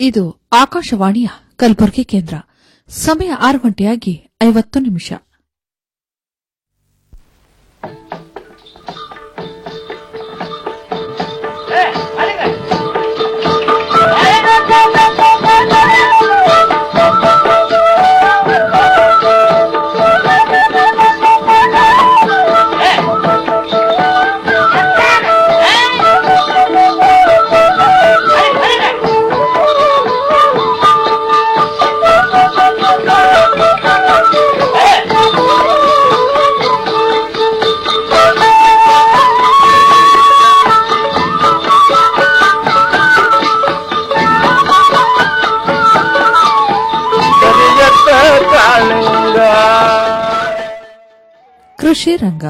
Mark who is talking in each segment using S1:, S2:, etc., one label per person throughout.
S1: ಇದು ಆಕಾಶವಾಣಿಯ ಕಲಬುರಗಿ ಕೇಂದ್ರ ಸಮಯ ಆರು ಗಂಟೆಯಾಗಿ ಐವತ್ತು ನಿಮಿಷ ಕೃಷಿ ರಂಗ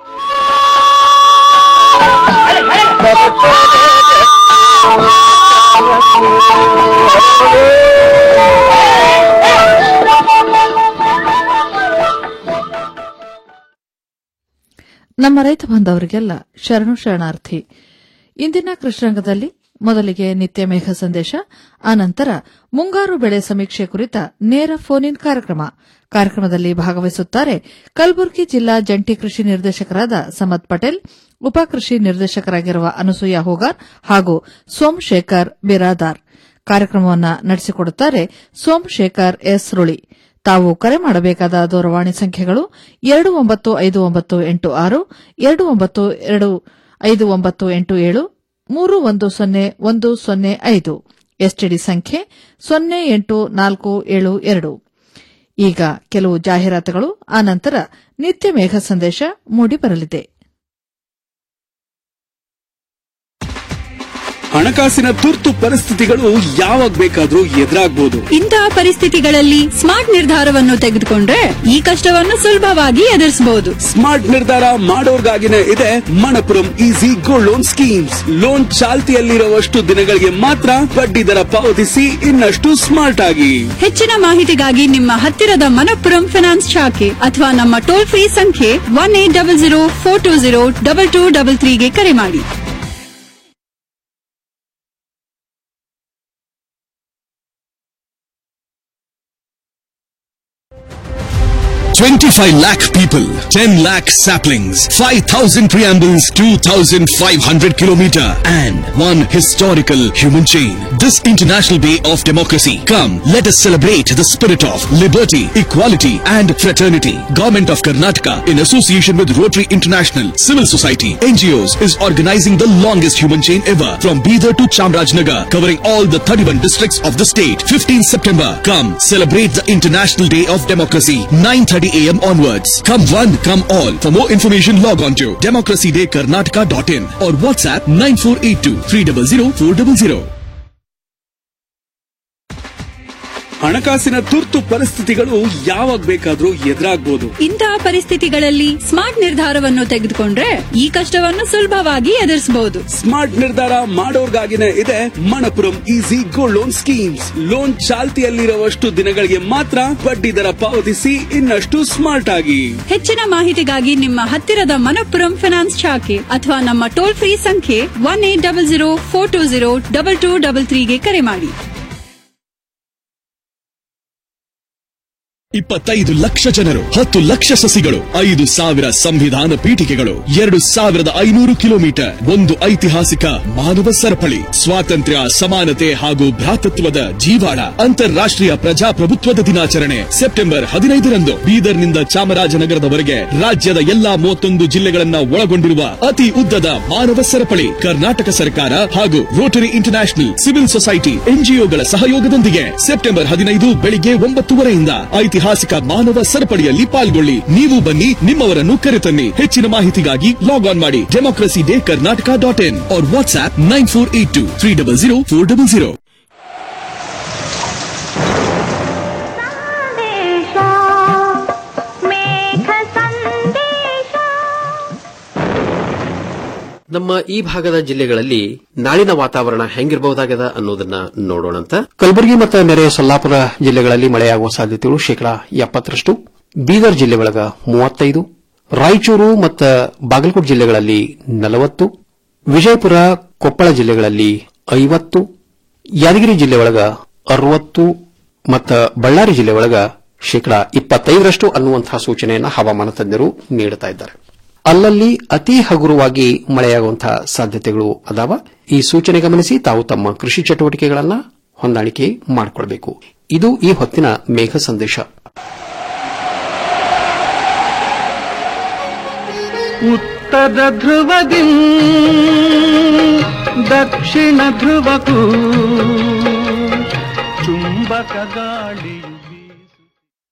S1: ನಮ್ಮ ರೈತ ಬಾಂಧವರಿಗೆಲ್ಲ ಶರಣು ಶರಣಾರ್ಥಿ ಇಂದಿನ ಕೃಷ್ಣರಂಗದಲ್ಲಿ ಮೊದಲಿಗೆ ನಿತ್ಯ ಮೇಘ ಸಂದೇಶ ಆನಂತರ ಮುಂಗಾರು ಬೆಳೆ ಸಮೀಕ್ಷೆ ಕುರಿತ ನೇರ ಫೋನ್ ಇನ್ ಕಾರ್ಯಕ್ರಮ ಕಾರ್ಯಕ್ರಮದಲ್ಲಿ ಭಾಗವಹಿಸುತ್ತಾರೆ ಕಲಬುರಗಿ ಜಿಲ್ಲಾ ಜಂಟಿ ಕೃಷಿ ನಿರ್ದೇಶಕರಾದ ಸಮದ್ ಪಟೇಲ್ ಉಪ ಕೃಷಿ ನಿರ್ದೇಶಕರಾಗಿರುವ ಅನಸೂಯ ಹೋಗಾರ್ ಹಾಗೂ ಸೋಮಶೇಖರ್ ಬಿರಾದಾರ್ ಕಾರ್ಯಕ್ರಮವನ್ನು ನಡೆಸಿಕೊಡುತ್ತಾರೆ ಸೋಮಶೇಖರ್ ಎಸ್ ರುಳಿ ತಾವು ಕರೆ ಮಾಡಬೇಕಾದ ದೂರವಾಣಿ ಸಂಖ್ಯೆಗಳು ಎರಡು ಒಂಬತ್ತು ಐದು ಒಂಬತ್ತು ಎಂಟು ಆರು ಎರಡು ಒಂಬತ್ತು ಎರಡು ಐದು ಒಂಬತ್ತು ಎಂಟು ಏಳು ಮೂರು ಒಂದು ಸೊನ್ನೆ ಒಂದು ಸೊನ್ನೆ ಐದು ಎಸ್ಟಿಡಿ ಸಂಖ್ಯೆ ಸೊನ್ನೆ ಎಂಟು ನಾಲ್ಕು ಏಳು ಎರಡು ಈಗ ಕೆಲವು ಜಾಹೀರಾತುಗಳು ಆನಂತರ ನಿತ್ಯ ಮೇಘ ಸಂದೇಶ ಮೂಡಿಬರಲಿದೆ
S2: ಹಣಕಾಸಿನ ತುರ್ತು ಪರಿಸ್ಥಿತಿಗಳು ಯಾವಾಗ ಬೇಕಾದ್ರೂ ಎದುರಾಗಬಹುದು
S3: ಇಂತಹ ಪರಿಸ್ಥಿತಿಗಳಲ್ಲಿ ಸ್ಮಾರ್ಟ್ ನಿರ್ಧಾರವನ್ನು ತೆಗೆದುಕೊಂಡ್ರೆ ಈ ಕಷ್ಟವನ್ನು ಸುಲಭವಾಗಿ ಎದುರಿಸಬಹುದು
S2: ಸ್ಮಾರ್ಟ್ ನಿರ್ಧಾರ ಮಾಡೋರ್ಗಾಗಿನೇ ಇದೆ Manappuram easy gold loan schemes loan ಚಾಲ್ತಿಯಲ್ಲಿರುವಷ್ಟು ದಿನಗಳಿಗೆ ಮಾತ್ರ ಬಡ್ಡಿ ದರ ಪಾವತಿಸಿ ಇನ್ನಷ್ಟು ಸ್ಮಾರ್ಟ್ ಆಗಿ
S3: ಹೆಚ್ಚಿನ ಮಾಹಿತಿಗಾಗಿ ನಿಮ್ಮ ಹತ್ತಿರದ ಮನಪ್ಪುರಂ ಫೈನಾನ್ಸ್ ಶಾಖೆ ಅಥವಾ ನಮ್ಮ ಟೋಲ್ ಫ್ರೀ ಸಂಖ್ಯೆ one eight double zero four two zero double two double ತ್ರೀಗೆ ಕರೆ ಮಾಡಿ
S4: 25 lakh people, 10 lakh saplings, 5,000 preambles, 2,500 kilometer, and one historical human chain. This International Day of Democracy. Come, let us celebrate the spirit of liberty, equality, and fraternity. Government of Karnataka, in association with Rotary International, Civil Society, NGOs, is organizing the longest human chain ever from Bidar to Chamrajnagar, covering all the 31 districts of the state. 15 September. Come, celebrate the International Day of Democracy. 9:30 a.m. onwards. Come one, come all. For more information, log on to democracydaykarnataka.in or WhatsApp 9482 300 400.
S2: ಹಣಕಾಸಿನ ತುರ್ತು ಪರಿಸ್ಥಿತಿಗಳು ಯಾವಾಗ ಬೇಕಾದ್ರೂ ಎದುರಾಗಬಹುದು
S3: ಇಂತಹ ಪರಿಸ್ಥಿತಿಗಳಲ್ಲಿ smart ನಿರ್ಧಾರವನ್ನು ತೆಗೆದುಕೊಂಡ್ರೆ ಈ ಕಷ್ಟವನ್ನು ಸುಲಭವಾಗಿ ಎದುರಿಸಬಹುದು
S2: ಸ್ಮಾರ್ಟ್ ನಿರ್ಧಾರ ಮಾಡೋರ್ಗಾಗಿನೇ ಇದೆ Manappuram easy gold loan schemes loan ಚಾಲ್ತಿಯಲ್ಲಿರುವಷ್ಟು ದಿನಗಳಿಗೆ ಮಾತ್ರ ಬಡ್ಡಿ ದರ ಪಾವತಿಸಿ ಇನ್ನಷ್ಟು ಸ್ಮಾರ್ಟ್ ಆಗಿ
S3: ಹೆಚ್ಚಿನ ಮಾಹಿತಿಗಾಗಿ ನಿಮ್ಮ ಹತ್ತಿರದ ಮನಪ್ಪುರಂ ಫೈನಾನ್ಸ್ ಶಾಖೆ ಅಥವಾ ನಮ್ಮ ಟೋಲ್ ಫ್ರೀ ಸಂಖ್ಯೆ one eight double zero four two zero double two double ತ್ರೀಗೆ ಕರೆ ಮಾಡಿ
S4: ಇಪ್ಪತ್ತೈದು ಲಕ್ಷ ಜನರು ಹತ್ತು ಲಕ್ಷ ಸಸಿಗಳು ಐದು ಸಾವಿರ ಸಂವಿಧಾನ ಪೀಠಿಕೆಗಳು ಎರಡು ಸಾವಿರದ ಐನೂರು ಕಿಲೋಮೀಟರ್ ಒಂದು ಐತಿಹಾಸಿಕ ಮಾನವ ಸರಪಳಿ ಸ್ವಾತಂತ್ರ್ಯ ಸಮಾನತೆ ಹಾಗೂ ಭ್ರಾತೃತ್ವದ ಜೀವಾಳ ಅಂತಾರಾಷ್ಟ್ರೀಯ ಪ್ರಜಾಪ್ರಭುತ್ವದ ದಿನಾಚರಣೆ ಸೆಪ್ಟೆಂಬರ್ ಹದಿನೈದರಂದು ಬೀದರ್ನಿಂದ ಚಾಮರಾಜನಗರದವರೆಗೆ ರಾಜ್ಯದ ಎಲ್ಲಾ ಮೂವತ್ತೊಂದು ಜಿಲ್ಲೆಗಳನ್ನ ಒಳಗೊಂಡಿರುವ ಅತಿ ಉದ್ದದ ಮಾನವ ಸರಪಳಿ ಕರ್ನಾಟಕ ಸರ್ಕಾರ ಹಾಗೂ ರೋಟರಿ ಇಂಟರ್ನ್ಯಾಷನಲ್ ಸಿವಿಲ್ ಸೊಸೈಟಿ ಎನ್ಜಿಒಗಳ ಸಹಯೋಗದೊಂದಿಗೆ ಸೆಪ್ಟೆಂಬರ್ ಹದಿನೈದು ಬೆಳಿಗ್ಗೆ ಒಂಬತ್ತುವರೆಯಿಂದ ಐತಿಹಾಸಿಕ ಮಾನವ ಸರಪಳಿಯಲ್ಲಿ ಪಾಲ್ಗೊಳ್ಳಿ ನೀವು ಬನ್ನಿ ನಿಮ್ಮವರನ್ನು ಕರೆತನ್ನಿ ಹೆಚ್ಚಿನ ಮಾಹಿತಿಗಾಗಿ ಲಾಗ್ ಆನ್ ಮಾಡಿ democracy day Karnataka dot in और WhatsApp nine four eight two three double zero four double zero
S5: ಸಂದೇಶ ಮೇಘ ಸಂದೇಶ
S6: ನಮ್ಮ ಈ ಭಾಗದ ಜಿಲ್ಲೆಗಳಲ್ಲಿ ನಾಳಿನ ವಾತಾವರಣ ಹೆಂಗಿರಬಹುದಾಗದ ಅನ್ನೋದನ್ನ ನೋಡೋಣಂತ
S7: ಕಲಬುರಗಿ ಮತ್ತು ನೆರೆಯ ಸೊಲ್ಲಾಪುರ ಜಿಲ್ಲೆಗಳಲ್ಲಿ ಮಳೆಯಾಗುವ ಸಾಧ್ಯತೆಗಳು ಶೇಕಡಾ ಎಪ್ಪತ್ತರಷ್ಟು ಬೀದರ್ ಜಿಲ್ಲೆ ಒಳಗ ಮೂವತ್ತೈದು ರಾಯಚೂರು ಮತ್ತು ಬಾಗಲಕೋಟೆ ಜಿಲ್ಲೆಗಳಲ್ಲಿ ನಲವತ್ತು ವಿಜಯಪುರ ಕೊಪ್ಪಳ ಜಿಲ್ಲೆಗಳಲ್ಲಿ ಐವತ್ತು ಯಾದಗಿರಿ ಜಿಲ್ಲೆ ಒಳಗ ಅರವತ್ತು ಮತ್ತ ಬಳ್ಳಾರಿ ಜಿಲ್ಲೆ ಒಳಗ ಶೇಕಡಾ ಇಪ್ಪತ್ತೈದರಷ್ಟು ಅನ್ನುವಂತಹ ಸೂಚನೆಯನ್ನು ಹವಾಮಾನ ತಜ್ಞರು ನೀಡುತ್ತಾ ಇದ್ದಾರೆ ಅಲ್ಲಲ್ಲಿ ಅತಿ ಹಗುರವಾಗಿ ಮಳೆಯಾಗುವಂತಹ ಸಾಧ್ಯತೆಗಳು ಅದಾವ ಈ ಸೂಚನೆ ಗಮನಿಸಿ ತಾವು ತಮ್ಮ ಕೃಷಿ ಚಟುವಟಿಕೆಗಳನ್ನ ಹೊಂದಾಣಿಕೆ ಮಾಡಿಕೊಳ್ಬೇಕು ಇದು ಈ ಹೊತ್ತಿನ ಮೇಘ ಸಂದೇಶ
S8: ಉತ್ತರ ಧ್ರುವದಿ ದಕ್ಷಿಣ ಧ್ರುವಕ್ಕೂ ಚುಂಬಕ ಗಾಳಿಯು ಬೀಸು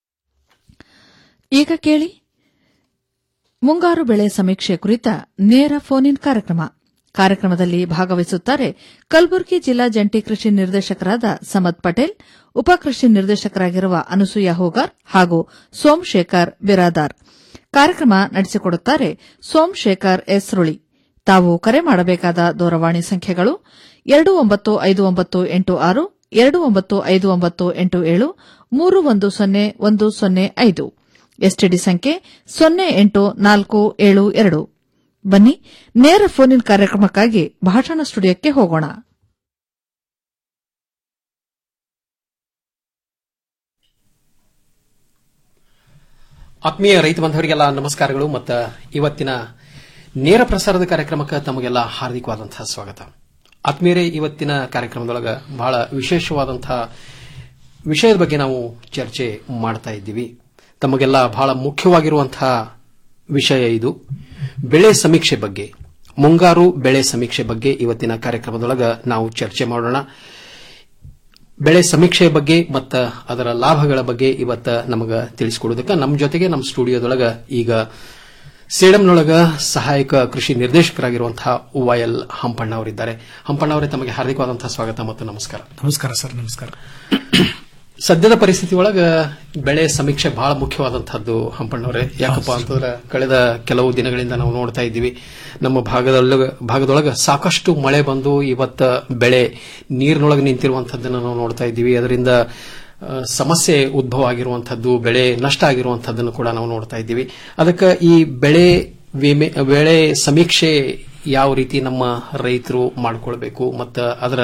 S1: ಈಗ ಕೇಳಿ ಮುಂಗಾರು ಬೆಳೆ ಸಮೀಕ್ಷೆ ಕುರಿತ ನೇರ ಫೋನ್ ಇನ್ ಕಾರ್ಯಕ್ರಮ ಕಾರ್ಯಕ್ರಮದಲ್ಲಿ ಭಾಗವಹಿಸುತ್ತಾರೆ ಕಲಬುರಗಿ ಜಿಲ್ಲಾ ಜಂಟಿ ಕೃಷಿ ನಿರ್ದೇಶಕರಾದ ಸಮದ್ ಪಟೇಲ್ ಉಪಕೃಷಿ ನಿರ್ದೇಶಕರಾಗಿರುವ ಅನಸೂಯ ಹೋಗಾರ್ ಹಾಗೂ ಸೋಮಶೇಖರ್ ಬಿರಾದಾರ್ ಕಾರ್ಯಕ್ರಮ ನಡೆಸಿಕೊಡುತ್ತಾರೆ ಸೋಮಶೇಖರ್ ಎಸ್ ರುಳಿ ತಾವು ಕರೆ ಮಾಡಬೇಕಾದ ದೂರವಾಣಿ ಸಂಖ್ಯೆಗಳು ಎರಡು ಒಂಬತ್ತು ಐದು ಒಂಬತ್ತು ಎಂಟು ಆರು ಎರಡು ಒಂಬತ್ತು ಐದು ಒಂಬತ್ತು ಎಂಟು ಏಳು ಮೂರು ಒಂದು ಸೊನ್ನೆ ಒಂದು ಸೊನ್ನೆ ಐದು ಎಸ್ಟಿಡಿ ಸಂಖ್ಯೆ ಸೊನ್ನೆ ಎಂಟು ನಾಲ್ಕು ಏಳು ಎರಡು ಬನ್ನಿ ನೇರ ಫೋನ್ ಇನ್ ಕಾರ್ಯಕ್ರಮಕ್ಕಾಗಿ ಭಾಷಣ ಸ್ಟುಡಿಯೋಕ್ಕೆ ಹೋಗೋಣ
S7: ಆತ್ಮೀಯ ರೈತ ಬಾಂಧವರಿಗೆಲ್ಲ ನಮಸ್ಕಾರಗಳು ಮತ್ತು ಇವತ್ತಿನ ನೇರ ಪ್ರಸಾರದ ಕಾರ್ಯಕ್ರಮಕ್ಕೆ ತಮಗೆಲ್ಲ ಹಾರ್ದಿಕವಾದಂತಹ ಸ್ವಾಗತ ಆತ್ಮೀಯರೇ ಇವತ್ತಿನ ಕಾರ್ಯಕ್ರಮದೊಳಗ ಬಹಳ ವಿಶೇಷವಾದಂತಹ ವಿಷಯದ ಬಗ್ಗೆ ನಾವು ಚರ್ಚೆ ಮಾಡ್ತಾ ಇದ್ದೀವಿ ತಮಗೆಲ್ಲ ಬಹಳ ಮುಖ್ಯವಾಗಿರುವಂತಹ ವಿಷಯ ಇದು ಬೆಳೆ ಸಮೀಕ್ಷೆ ಬಗ್ಗೆ ಮುಂಗಾರು ಬೆಳೆ ಸಮೀಕ್ಷೆ ಬಗ್ಗೆ ಇವತ್ತಿನ ಕಾರ್ಯಕ್ರಮದೊಳಗ ನಾವು ಚರ್ಚೆ ಮಾಡೋಣ ಬೆಳೆ ಸಮೀಕ್ಷೆಯ ಬಗ್ಗೆ ಮತ್ತು ಅದರ ಲಾಭಗಳ ಬಗ್ಗೆ ಇವತ್ತ ನಮಗ ತಿಳಿಸಿಕೊಡೋದಕ್ಕೆ ನಮ್ಮ ಜೊತೆಗೆ ನಮ್ಮ ಸ್ಟುಡಿಯೋದೊಳಗ ಈಗ ಸೇಡಂನೊಳಗ ಸಹಾಯಕ ಕೃಷಿ ನಿರ್ದೇಶಕರಾಗಿರುವಂತಹ ವೈಎಲ್ ಹಂಪಣ್ಣ ಅವರಿದ್ದಾರೆ ಹಂಪಣ್ಣ ಅವರೇ ತಮಗೆ ಹಾರ್ದಿಕವಾದಂತಹ ಸ್ವಾಗತ ಮತ್ತು ನಮಸ್ಕಾರ
S9: ನಮಸ್ಕಾರ ಸರ್ ನಮಸ್ಕಾರ
S7: ಸದ್ಯದ ಪರಿಸ್ಥಿತಿ ಒಳಗ ಬೆಳೆ ಸಮೀಕ್ಷೆ ಬಹಳ ಮುಖ್ಯವಾದಂತಹದ್ದು ಹಂಪಣ್ಣವರೇ ಯಾಕಪ್ಪ ಅಂತಂದ್ರೆ ಕಳೆದ ಕೆಲವು ದಿನಗಳಿಂದ ನಾವು ನೋಡ್ತಾ ಇದ್ದೀವಿ ನಮ್ಮ ಭಾಗದೊಳಗ ಭಾಗದೊಳಗ ಸಾಕಷ್ಟು ಮಳೆ ಬಂದು ಇವತ್ತ ಬೆಳೆ ನೀರಿನೊಳಗೆ ನಿಂತಿರುವಂತಹದ್ದನ್ನು ನಾವು ನೋಡ್ತಾ ಇದ್ದೀವಿ ಅದರಿಂದ ಆ, ಸಮಸ್ಯೆ ಉದ್ಭವ ಆಗಿರುವಂತಹದ್ದು ಬೆಳೆ ನಷ್ಟ ಆಗಿರುವಂತಹದ್ದನ್ನು ಕೂಡ ನಾವು ನೋಡ್ತಾ ಇದ್ದೀವಿ ಅದಕ್ಕೆ ಈ ಬೆಳೆ ವಿಮೆ ಬೆಳೆ ಸಮೀಕ್ಷೆ ಯಾವ ರೀತಿ ನಮ್ಮ ರೈತರು ಮಾಡಿಕೊಳ್ಬೇಕು ಮತ್ತು ಅದರ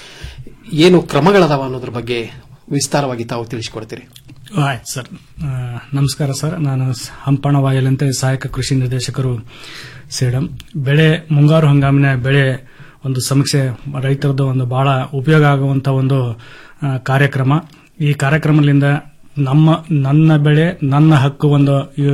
S7: ಏನು ಕ್ರಮಗಳದಾವ ಅನ್ನೋದ್ರ ಬಗ್ಗೆ ವಿಸ್ತಾರವಾಗಿ ತಾವು ತಿಳಿಸಿಕೊಡ್ತೀರಿ
S9: ಆಯ್ತು ಸರ್ ಆ, ನಮಸ್ಕಾರ ಸರ್ ನಾನು ಸ್- ಹಂಪಣ ವಾಯಲ್ ಅಂತ ಸಹಾಯಕ ಕೃಷಿ ನಿರ್ದೇಶಕರು ಸೇಡಂ ಬೆಳೆ ಮುಂಗಾರು ಹಂಗಾಮಿನ ಬೆಳೆ ಒಂದು ಸಮೀಕ್ಷೆ ರೈತರದ್ದು ಒಂದು ಬಹಳ ಉಪಯೋಗ ಆಗುವಂತ ಒಂದು ಆ, ಕಾರ್ಯಕ್ರಮ ಈ ಕಾರ್ಯಕ್ರಮದಿಂದ ನಮ್ಮ ನನ್ನ ಬೆಳೆ ನನ್ನ ಹಕ್ಕು ಒಂದು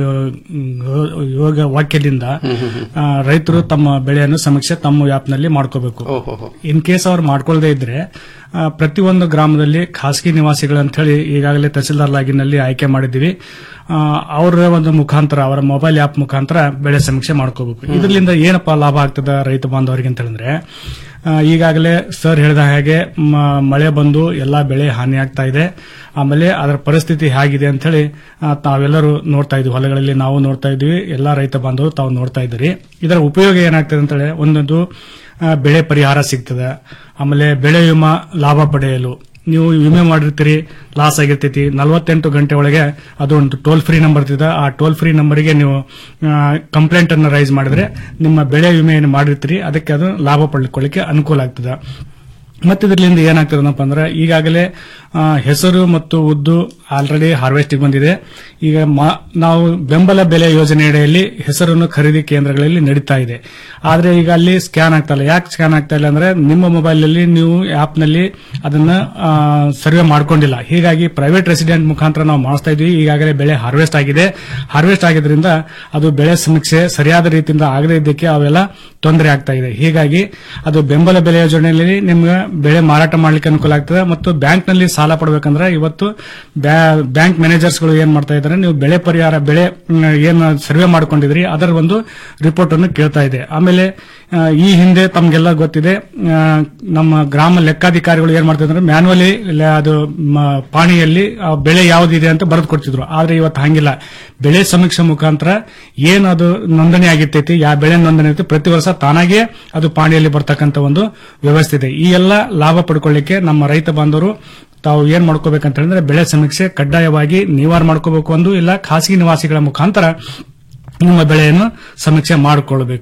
S9: ಯೋ- ಯೋಗ ವಾಕ್ಯದಿಂದ ಆ, ರೈತರು ತಮ್ಮ ಬೆಳೆಯನ್ನು ಸಮೀಕ್ಷೆ ತಮ್ಮ ವ್ಯಾಪ್ನಲ್ಲಿ ಮಾಡ್ಕೋಬೇಕು ಇನ್ ಕೇಸ್ ಅವ್ರು ಮಾಡ್ಕೊಳ್ಳದೆ ಇದ್ರೆ ಆ, ಪ್ರತಿಯೊಂದು ಗ್ರಾಮದಲ್ಲಿ ಖಾಸಗಿ ನಿವಾಸಿಗಳು ಅಂತ ಹೇಳಿ ಈಗಾಗಲೇ ತಹಸೀಲ್ದಾರ್ ಲಾಗಿನಲ್ಲಿ ಆಯ್ಕೆ ಮಾಡಿದ್ದೀವಿ ಆ, ಅವರ ಒಂದು ಮುಖಾಂತರ ಅವರ ಮೊಬೈಲ್ ಆಪ್ ಮುಖಾಂತರ ಬೆಳೆ ಸಮೀಕ್ಷೆ ಮಾಡ್ಕೋಬೇಕು ಇದರಿಂದ ಏನಪ್ಪಾ ಲಾಭ ಆಗ್ತದ ರೈತ ಬಾಂಧವರಿಗೆ ಅಂತ ಹೇಳಿದ್ರೆ ಆ, ಈಗಾಗಲೇ ಸರ್ ಹೇಳಿದ ಹಾಗೆ ಮ- ಮಳೆ ಬಂದು ಎಲ್ಲಾ ಬೆಳೆ ಹಾನಿ ಆಗ್ತಾ ಇದೆ ಆಮೇಲೆ ಅದರ ಪರಿಸ್ಥಿತಿ ಹೇಗಿದೆ ಅಂತ ಹೇಳಿ ಆ, ತಾವೆಲ್ಲರೂ ನೋಡ್ತಾ ಇದ್ವಿ ಹೊಲಗಳಲ್ಲಿ ನಾವು ನೋಡ್ತಾ ಇದ್ವಿ ಎಲ್ಲಾ ರೈತ ಬಾಂಧವರು ತಾವು ನೋಡ್ತಾ ಇದ್ದೀರಿ ಇದರ ಉಪಯೋಗ ಏನಾಗ್ತದೆ ಅಂತ ಹೇಳಿ ಒಂದೊಂದು ಆ, ಬೆಳೆ ಪರಿಹಾರ ಸಿಗ್ತದೆ ಆಮೇಲೆ ಬೆಳೆ ವಿಮಾ ಲಾಭ ಪಡೆಯಲು ನೀವು ವಿಮೆ ಮಾಡಿರ್ತೀರಿ ಲಾಸ್ ಆಗಿರ್ತೈತಿ ನಲವತ್ತೆಂಟು ಗಂಟೆ ಒಳಗೆ ಅದು ಒಂದು ಟೋಲ್ ಫ್ರೀ ನಂಬರ್ ಇರ್ತದೆ ಆ ಟೋಲ್ ಫ್ರೀ ನಂಬರ್ಗೆ ನೀವು ಕಂಪ್ಲೇಂಟ್ ಅನ್ನು ರೈಸ್ ಮಾಡಿದ್ರೆ ನಿಮ್ಮ ಬೆಳೆ ವಿಮೆ ಏನು ಮಾಡಿರ್ತೀರಿ ಅದಕ್ಕೆ ಅದು ಲಾಭ ಪಡ್ಕೊಳ್ಳಿಕ್ಕೆ ಅನುಕೂಲ ಆಗ್ತದೆ ಮತ್ತೆ ಇದರಿಂದ ಏನಾಗ್ತದಪ್ಪ ಅಂದ್ರೆ ಈಗಾಗಲೇ ಆ, ಹೆಸರು ಮತ್ತು ಉದ್ದು ಆಲ್ರೆಡಿ ಹಾರ್ವೆಸ್ಟಿಂಗ್ ಬಂದಿದೆ ಈಗ ಮ- ನಾವು ಬೆಂಬಲ ಬೆಲೆ ಯೋಜನೆ ಅಡಿಯಲ್ಲಿ ಹೆಸರನ್ನು ಖರೀದಿ ಕೇಂದ್ರಗಳಲ್ಲಿ ನಡೀತಾ ಇದೆ ಆದ್ರೆ ಈಗ ಅಲ್ಲಿ ಸ್ಕ್ಯಾನ್ ಆಗ್ತಾ ಇಲ್ಲ ಯಾಕೆ ಸ್ಕ್ಯಾನ್ ಆಗ್ತಾ ಇಲ್ಲ ಅಂದ್ರೆ ನಿಮ್ಮ ಮೊಬೈಲ್ ನಲ್ಲಿ ನೀವು ಆಪ್ ನಲ್ಲಿ ಅದನ್ನ ಸರ್ವೆ ಮಾಡ್ಕೊಂಡಿಲ್ಲ ಹೀಗಾಗಿ ಪ್ರೈವೇಟ್ ರೆಸಿಡೆಂಟ್ ಮುಖಾಂತರ ನಾವು ಮಾಡಿಸ್ತಾ ಇದ್ವಿ ಈಗಾಗಲೇ ಬೆಳೆ ಹಾರ್ವೆಸ್ಟ್ ಆಗಿದೆ ಹಾರ್ವೆಸ್ಟ್ ಆಗಿದ್ರಿಂದ ಅದು ಬೆಳೆ ಸಮೀಕ್ಷೆ ಸರಿಯಾದ ರೀತಿಯಿಂದ ಆಗದೇ ಇದ್ದಕ್ಕೆ ಅವೆಲ್ಲ ತೊಂದರೆ ಆಗ್ತಾ ಇದೆ ಹೀಗಾಗಿ ಅದು ಬೆಂಬಲ ಬೆಲೆ ಯೋಜನೆಯಲ್ಲಿ ನಿಮ್ಗೆ ಬೆಳೆ ಮಾರಾಟ ಮಾಡ್ಲಿಕ್ಕೆ ಅನುಕೂಲ ಆಗ್ತದೆ ಮತ್ತು ಬ್ಯಾಂಕ್ ನಲ್ಲಿ ಸಾಲ ಪಡಬೇಕಂದ್ರೆ ಇವತ್ತು ಬ್ಯಾ- ಬ್ಯಾಂಕ್ ಮ್ಯಾನೇಜರ್ಸ್ ಗಳು ಏನ್ ಮಾಡ್ತಾ ಇದ್ದಾರೆ ನೀವು ಬೆಳೆ ಪರಿಹಾರ ಬೆಳೆ ಮ್, ಏನ್ ಸರ್ವೆ ಮಾಡ್ಕೊಂಡಿದ್ರಿ ಅದರ ಒಂದು ರಿಪೋರ್ಟ್ ಅನ್ನು ಕೇಳ್ತಾ ಇದೆ ಆಮೇಲೆ ಆ, ಈ ಹಿಂದೆ ತಮ್ಗೆಲ್ಲ ಗೊತ್ತಿದೆ ಆ, ನಮ್ಮ ಗ್ರಾಮ ಲೆಕ್ಕಾಧಿಕಾರಿಗಳು ಏನ್ ಮಾಡ್ತಾ ಇದ್ದಾರೆ ಮ್ಯಾನ್ಯುವಲಿ ಅದು ಮ, ಪಾಣಿಯಲ್ಲಿ ಆ ಬೆಳೆ ಯಾವ್ದಿದೆ ಅಂತ ಬರೆದು ಕೊಡ್ತಿದ್ರು ಆದ್ರೆ ಇವತ್ತು ಹಂಗಿಲ್ಲ ಬೆಳೆ ಸಮೀಕ್ಷೆ ಮುಖಾಂತರ ಏನ್ ಅದು ನೋಂದಣಿ ಆಗಿರ್ತೈತಿ ಯಾವ ಬೆಳೆ ನೋಂದಣಿ ಐತಿ ಪ್ರತಿ ವರ್ಷ ತಾನಾಗೆ ಅದು ಪಾಣಿಯಲ್ಲಿ ಬರ್ತಕ್ಕಂಥ ಒಂದು ವ್ಯವಸ್ಥೆ ಇದೆ ಈ ಎಲ್ಲ ಲಾಭ ಪಡ್ಕೊಳ್ಳಿಕ್ಕೆ ನಮ್ಮ ರೈತ ಬಾಂಧವರು ತಾವು ಏನ್ ಮಾಡ್ಕೋಬೇಕಂತ ಹೇಳಿದ್ರೆ ಬೆಳೆ ಸಮೀಕ್ಷೆ ಕಡ್ಡಾಯವಾಗಿ ನೀವಾರ ಮಾಡ್ಕೋಬೇಕು ಒಂದು ಇಲ್ಲ ಖಾಸಗಿ ನಿವಾಸಿಗಳ ಮುಖಾಂತರ ನಿಮ್ಮ ಬೆಳೆಯನ್ನು ಸಮೀಕ್ಷೆ ಮಾಡಿಕೊಳ್ಬೇಕು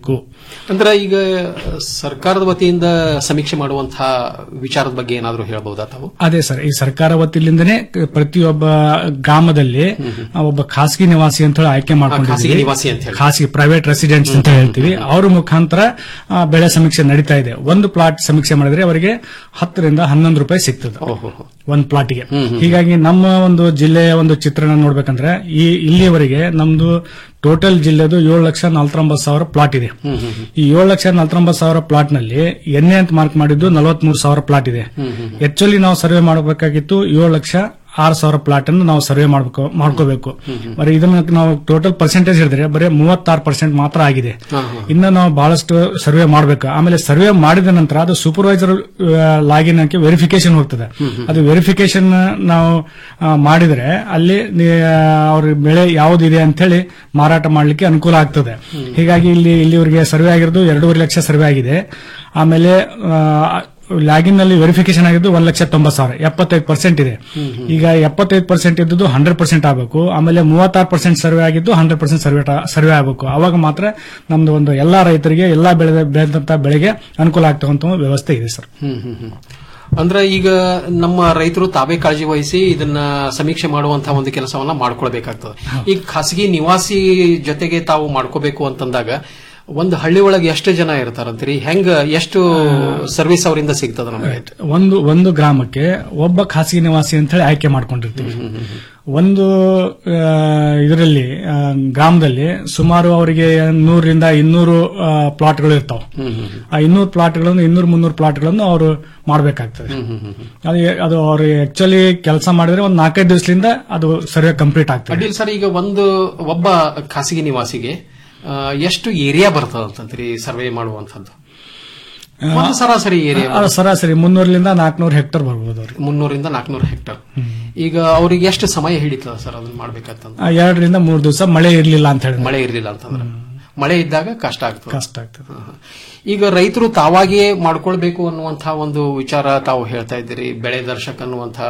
S7: ಅಂದ್ರೆ ಈಗ ಸರ್ಕಾರದ ವತಿಯಿಂದ ಸಮೀಕ್ಷೆ ಮಾಡುವಂತಹ ವಿಚಾರದ ಬಗ್ಗೆ ಏನಾದರೂ ಹೇಳ್ಬಹುದಾ ತಾವು
S9: ಅದೇ ಸರ್ ಈ ಸರ್ಕಾರ ವತಿಯಿಂದನೇ ಕ- ಪ್ರತಿಯೊಬ್ಬ ಗ್ರಾಮದಲ್ಲಿ ಆ, ಒಬ್ಬ ಖಾಸಗಿ ನಿವಾಸಿ ಅಂತ ಹೇಳಿ ಆಯ್ಕೆ
S7: ಖಾಸಗಿ
S9: ಮಾಡ್ಕೊಂಡಿದ್ದೀವಿ
S7: ನಿವಾಸಿ ಅಂತ ಹೇಳಿ.
S9: ಖಾಸಗಿ ಪ್ರೈವೇಟ್ ರೆಸಿಡೆಂಟ್ಸ್ ಅಂತ ಹೇಳ್ತೀವಿ ಅವ್ರ ಮುಖಾಂತರ ಆ, ಬೆಳೆ ಸಮೀಕ್ಷೆ ನಡೀತಾ ಇದೆ ಒಂದು ಪ್ಲಾಟ್ ಸಮೀಕ್ಷೆ ಮಾಡಿದ್ರೆ ಅವರಿಗೆ ಹತ್ತರಿಂದ ಹನ್ನೊಂದು ರೂಪಾಯಿ ಸಿಗ್ತದೆ ಒಂದು ಪ್ಲಾಟ್ಗೆ ಹೀಗಾಗಿ ನಮ್ಮ ಒಂದು ಜಿಲ್ಲೆಯ ಒಂದು ಚಿತ್ರಣ ನೋಡ್ಬೇಕಂದ್ರೆ ಈ ಇಲ್ಲಿಯವರೆಗೆ ನಮ್ದು ಟೋಟಲ್ ಜಿಲ್ಲೆದು ಏಳು ಲಕ್ಷ ನಲವತ್ತೊಂಬತ್ತು ಸಾವಿರ ಪ್ಲಾಟ್ ಇದೆ ಈ ಏಳು ಲಕ್ಷ ನಲವತ್ತೊಂಬತ್ತು ಸಾವಿರ ಪ್ಲಾಟ್ ನಲ್ಲಿ ಎನ್ಎ ಅಂತ ಮಾರ್ಕ್ ಮಾಡಿದ್ದು ನಲವತ್ಮೂರು ಸಾವಿರ ಪ್ಲಾಟ್ ಇದೆ ಆಕ್ಚುಲಿ ನಾವು ಸರ್ವೆ ಮಾಡಬೇಕಾಗಿತ್ತು ಏಳು ಲಕ್ಷ ಆರು ಸಾವಿರ ಪ್ಲಾಟ್ ಅನ್ನು ನಾವು ಸರ್ವೆ ಮಾಡಬೇಕು ಮಾಡ್ಕೋಬೇಕು ಬರೀ ಇದನ್ನ ನಾವು ಟೋಟಲ್ ಪರ್ಸೆಂಟೇಜ್ ಹೇಳಿದ್ರೆ ಬರೀ ಮೂವತ್ತಾರು ಪರ್ಸೆಂಟ್ ಮಾತ್ರ ಆಗಿದೆ ಇನ್ನು ನಾವು ಬಹಳಷ್ಟು ಸರ್ವೆ ಮಾಡಬೇಕು ಆಮೇಲೆ ಸರ್ವೆ ಮಾಡಿದ ನಂತರ ಅದು ಸೂಪರ್ವೈಸರ್ ಲಾಗಿನ್ ಹಾಕಿ ವೆರಿಫಿಕೇಶನ್ ಹೋಗ್ತದೆ ಅದು ವೆರಿಫಿಕೇಶನ್ ನಾವು ಆ, ಮಾಡಿದ್ರೆ ಅಲ್ಲಿ ನಿ- ಅವ್ರ ಬೆಳೆ ಯಾವುದಿದೆ ಅಂತ ಹೇಳಿ ಮಾರಾಟ ಮಾಡಲಿಕ್ಕೆ ಅನುಕೂಲ ಆಗ್ತದೆ ಹೀಗಾಗಿ ಇಲ್ಲಿ ಇಲ್ಲಿವರೆಗೆ ಸರ್ವೆ ಆಗಿರೋದು ಎರಡೂವರೆ ಲಕ್ಷ ಸರ್ವೆ ಆಗಿದೆ ಆಮೇಲೆ ಲಾಗಿನ್ ನಲ್ಲಿ ವೆರಿಫಿಕೇಶನ್ ಆಗಿದ್ದು ಒಂದ್ ಲಕ್ಷ ತೊಂಬತ್ತು ಸಾವಿರ ಎಪ್ಪತ್ತೈದು ಪರ್ಸೆಂಟ್ ಇದೆ ಈಗ ಎಪ್ಪತ್ತೈದು ಪರ್ಸೆಂಟ್ ಇದ್ದದ್ದು ಹಂಡ್ರೆಡ್ ಪರ್ಸೆಂಟ್ ಆಗಬೇಕು ಆಮೇಲೆ ಮೂವತ್ತಾರು ಪರ್ಸೆಂಟ್ ಸರ್ವೆ ಆಗಿದ್ದು ಹಂಡ್ರೆಡ್ ಪರ್ಸೆಂಟ್ ಸರ್ವೆ ಸರ್ವೆ ಆಗಬೇಕು ಅವಾಗ ಮಾತ್ರ ನಮ್ದು ಒಂದು ಎಲ್ಲಾ ರೈತರಿಗೆ ಎಲ್ಲಾ ಬೆಳೆ ಬೆಳೆದಂತ ಬೆಳೆಗೆ ಅನುಕೂಲ ಆಗ್ತಕ್ಕಂಥ ಒಂದು ವ್ಯವಸ್ಥೆ ಇದೆ ಸರ್
S7: ಹ್ಮ್ ಹ್ಮ್ ಹ್ಮ್. ಅಂದ್ರೆ ಈಗ ನಮ್ಮ ರೈತರು ತಾವೇ ಕಾಳಜಿ ವಹಿಸಿ ಇದನ್ನ ಸಮೀಕ್ಷೆ ಮಾಡುವಂತಹ ಒಂದು ಕೆಲಸವನ್ನ ಮಾಡ್ಕೊಳ್ಬೇಕಾಗ್ತದೆ ಈಗ ಖಾಸಗಿ ನಿವಾಸಿ ಜೊತೆಗೆ ತಾವು ಮಾಡ್ಕೋಬೇಕು ಅಂತಂದಾಗ ಒಂದು ಹಳ್ಳಿ ಒಳಗೆ ಎಷ್ಟು ಜನ ಇರ್ತಾರಂತೀರಿ ಹೆಂಗ ಎಷ್ಟು ಸರ್ವಿಸ್ ಅವರಿಂದ ಸಿಗ್ತದ ನಮಗೆ
S9: ಒಂದು ಒಂದು ಗ್ರಾಮಕ್ಕೆ ಒಬ್ಬ ಖಾಸಗಿ ನಿವಾಸಿ ಅಂತ ಹೇಳಿ ಆಯ್ಕೆ ಮಾಡ್ಕೊಂಡಿರ್ತೀವಿ ಒಂದು ಇದರಲ್ಲಿ ಗ್ರಾಮದಲ್ಲಿ ಸುಮಾರು ಅವರಿಗೆ ನೂರರಿಂದ ಇನ್ನೂರು ಪ್ಲಾಟ್ಗಳು ಇರ್ತಾವೆ ಆ ಇನ್ನೂರು ಪ್ಲಾಟ್ಗಳನ್ನು ಇನ್ನೂರು ಮುನ್ನೂರು ಪ್ಲಾಟ್ಗಳನ್ನು ಅವರು ಮಾಡಬೇಕಾಗ್ತದೆ ಅದು ಅದು ಅವ್ರು ಆಕ್ಚುಲಿ ಕೆಲಸ ಮಾಡಿದ್ರೆ ಒಂದು ನಾಲ್ಕೈದು ದಿವಸದಿಂದ ಅದು ಸರ್ವೆ ಕಂಪ್ಲೀಟ್ ಆಗ್ತದೆ
S7: ಅಡ್ಡಿಲ್ಲ ಸರ್ ಈಗ ಒಂದು ಒಬ್ಬ ಖಾಸಗಿ ನಿವಾಸಿಗೆ ಆ, ಎಷ್ಟು ಏರಿಯಾ ಬರ್ತದಂತಂತೀರಿ ಸರ್ವೆ ಮಾಡುವಂತದ್ದು ಒಂದು ಸರಾಸರಿ ಏರಿಯಾ
S9: ಅದು ಸರಾಸರಿ ಮುನ್ನೂರರಿಂದ ನಾಲ್ಕನೂರು ಹೆಕ್ಟರ್ ಬರ್ಬೋದು ಅವ್ರಿಗೆ
S7: ಮುನ್ನೂರಿಂದ ನಾಲ್ಕನೂರು ಹೆಕ್ಟರ್ ಈಗ ಅವರಿಗೆ ಎಷ್ಟು ಸಮಯ ಹಿಡಿತದ ಸರ್ ಅದನ್ನ ಮಾಡ್ಬೇಕಂತಂದ್ರೆ
S9: ಆ, ಎರಡರಿಂದ ಮೂರು ದಿವಸ ಮಳೆ ಇರಲಿಲ್ಲ ಅಂತ ಹೇಳಿ
S7: ಮಳೆ ಇರಲಿಲ್ಲ ಅಂತಂದ್ರೆ ಮಳೆ ಇದ್ದಾಗ ಕಷ್ಟ ಆಗ್ತದೆ
S9: ಕಷ್ಟ ಆಗ್ತದೆ
S7: ಹಾ, ಹಾ. ಈಗ ರೈತರು ತಾವಾಗಿಯೇ ಮಾಡ್ಕೊಳ್ಬೇಕು ಅನ್ನುವಂತಹ ಒಂದು ವಿಚಾರ ತಾವು ಹೇಳ್ತಾ ಇದ್ದೀರಿ ಬೆಳೆ ದರ್ಶಕ್ ಅನ್ನುವಂತಹ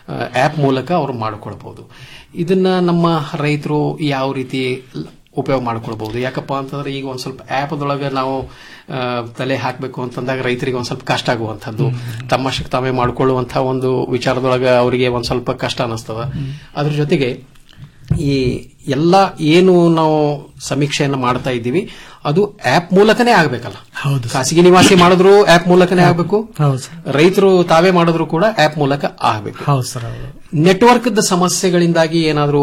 S7: ಆಪ್ ಮೂಲಕ ಅವರು ಮಾಡ್ಕೊಳ್ಬಹುದು ಇದನ್ನ ನಮ್ಮ ರೈತರು ಯಾವ ರೀತಿ ಲ- ಉಪಯೋಗ ಮಾಡ್ಕೊಳ್ಬಹುದು ಯಾಕಪ್ಪ ಅಂತಂದ್ರೆ ಈಗ ಒಂದ್ ಸ್ವಲ್ಪ ಆ್ಯಪ್ದೊಳಗೆ ನಾವು ಆ, ತಲೆ ಹಾಕಬೇಕು ಅಂತಂದಾಗ ರೈತರಿಗೆ ಒಂದ್ ಸ್ವಲ್ಪ ಕಷ್ಟ ಆಗುವಂಥದ್ದು ತಮ್ಮಷ್ಟಕ್ಕೆ ತಾವೇ ಮಾಡ್ಕೊಳ್ಳುವಂತಹ ಒಂದು ವಿಚಾರದೊಳಗೆ ಅವರಿಗೆ ಒಂದ್ ಸ್ವಲ್ಪ ಕಷ್ಟ ಅನಿಸ್ತದ ಅದ್ರ ಜೊತೆಗೆ ಈ ಎಲ್ಲ ಏನು ನಾವು ಸಮೀಕ್ಷೆಯನ್ನು ಮಾಡ್ತಾ ಇದ್ದೀವಿ ಅದು ಆಪ್ ಮೂಲಕನೇ ಆಗ್ಬೇಕಲ್ಲ
S9: ಹೌದು
S7: ಖಾಸಗಿ ನಿವಾಸಿ ಮಾಡಿದ್ರು ಆಪ್ ಮೂಲಕನೇ ಆಗ್ಬೇಕು
S9: ಹೌದು ಸರ್
S7: ರೈತರು ತಾವೇ ಮಾಡಿದ್ರು ಕೂಡ ಆಪ್ ಮೂಲಕ ಆಗ್ಬೇಕು
S9: ಹೌದು ಸರ್ ಹೌದು
S7: ನೆಟ್ವರ್ಕ್ ಸಮಸ್ಯೆಗಳಿಂದಾಗಿ ಏನಾದರೂ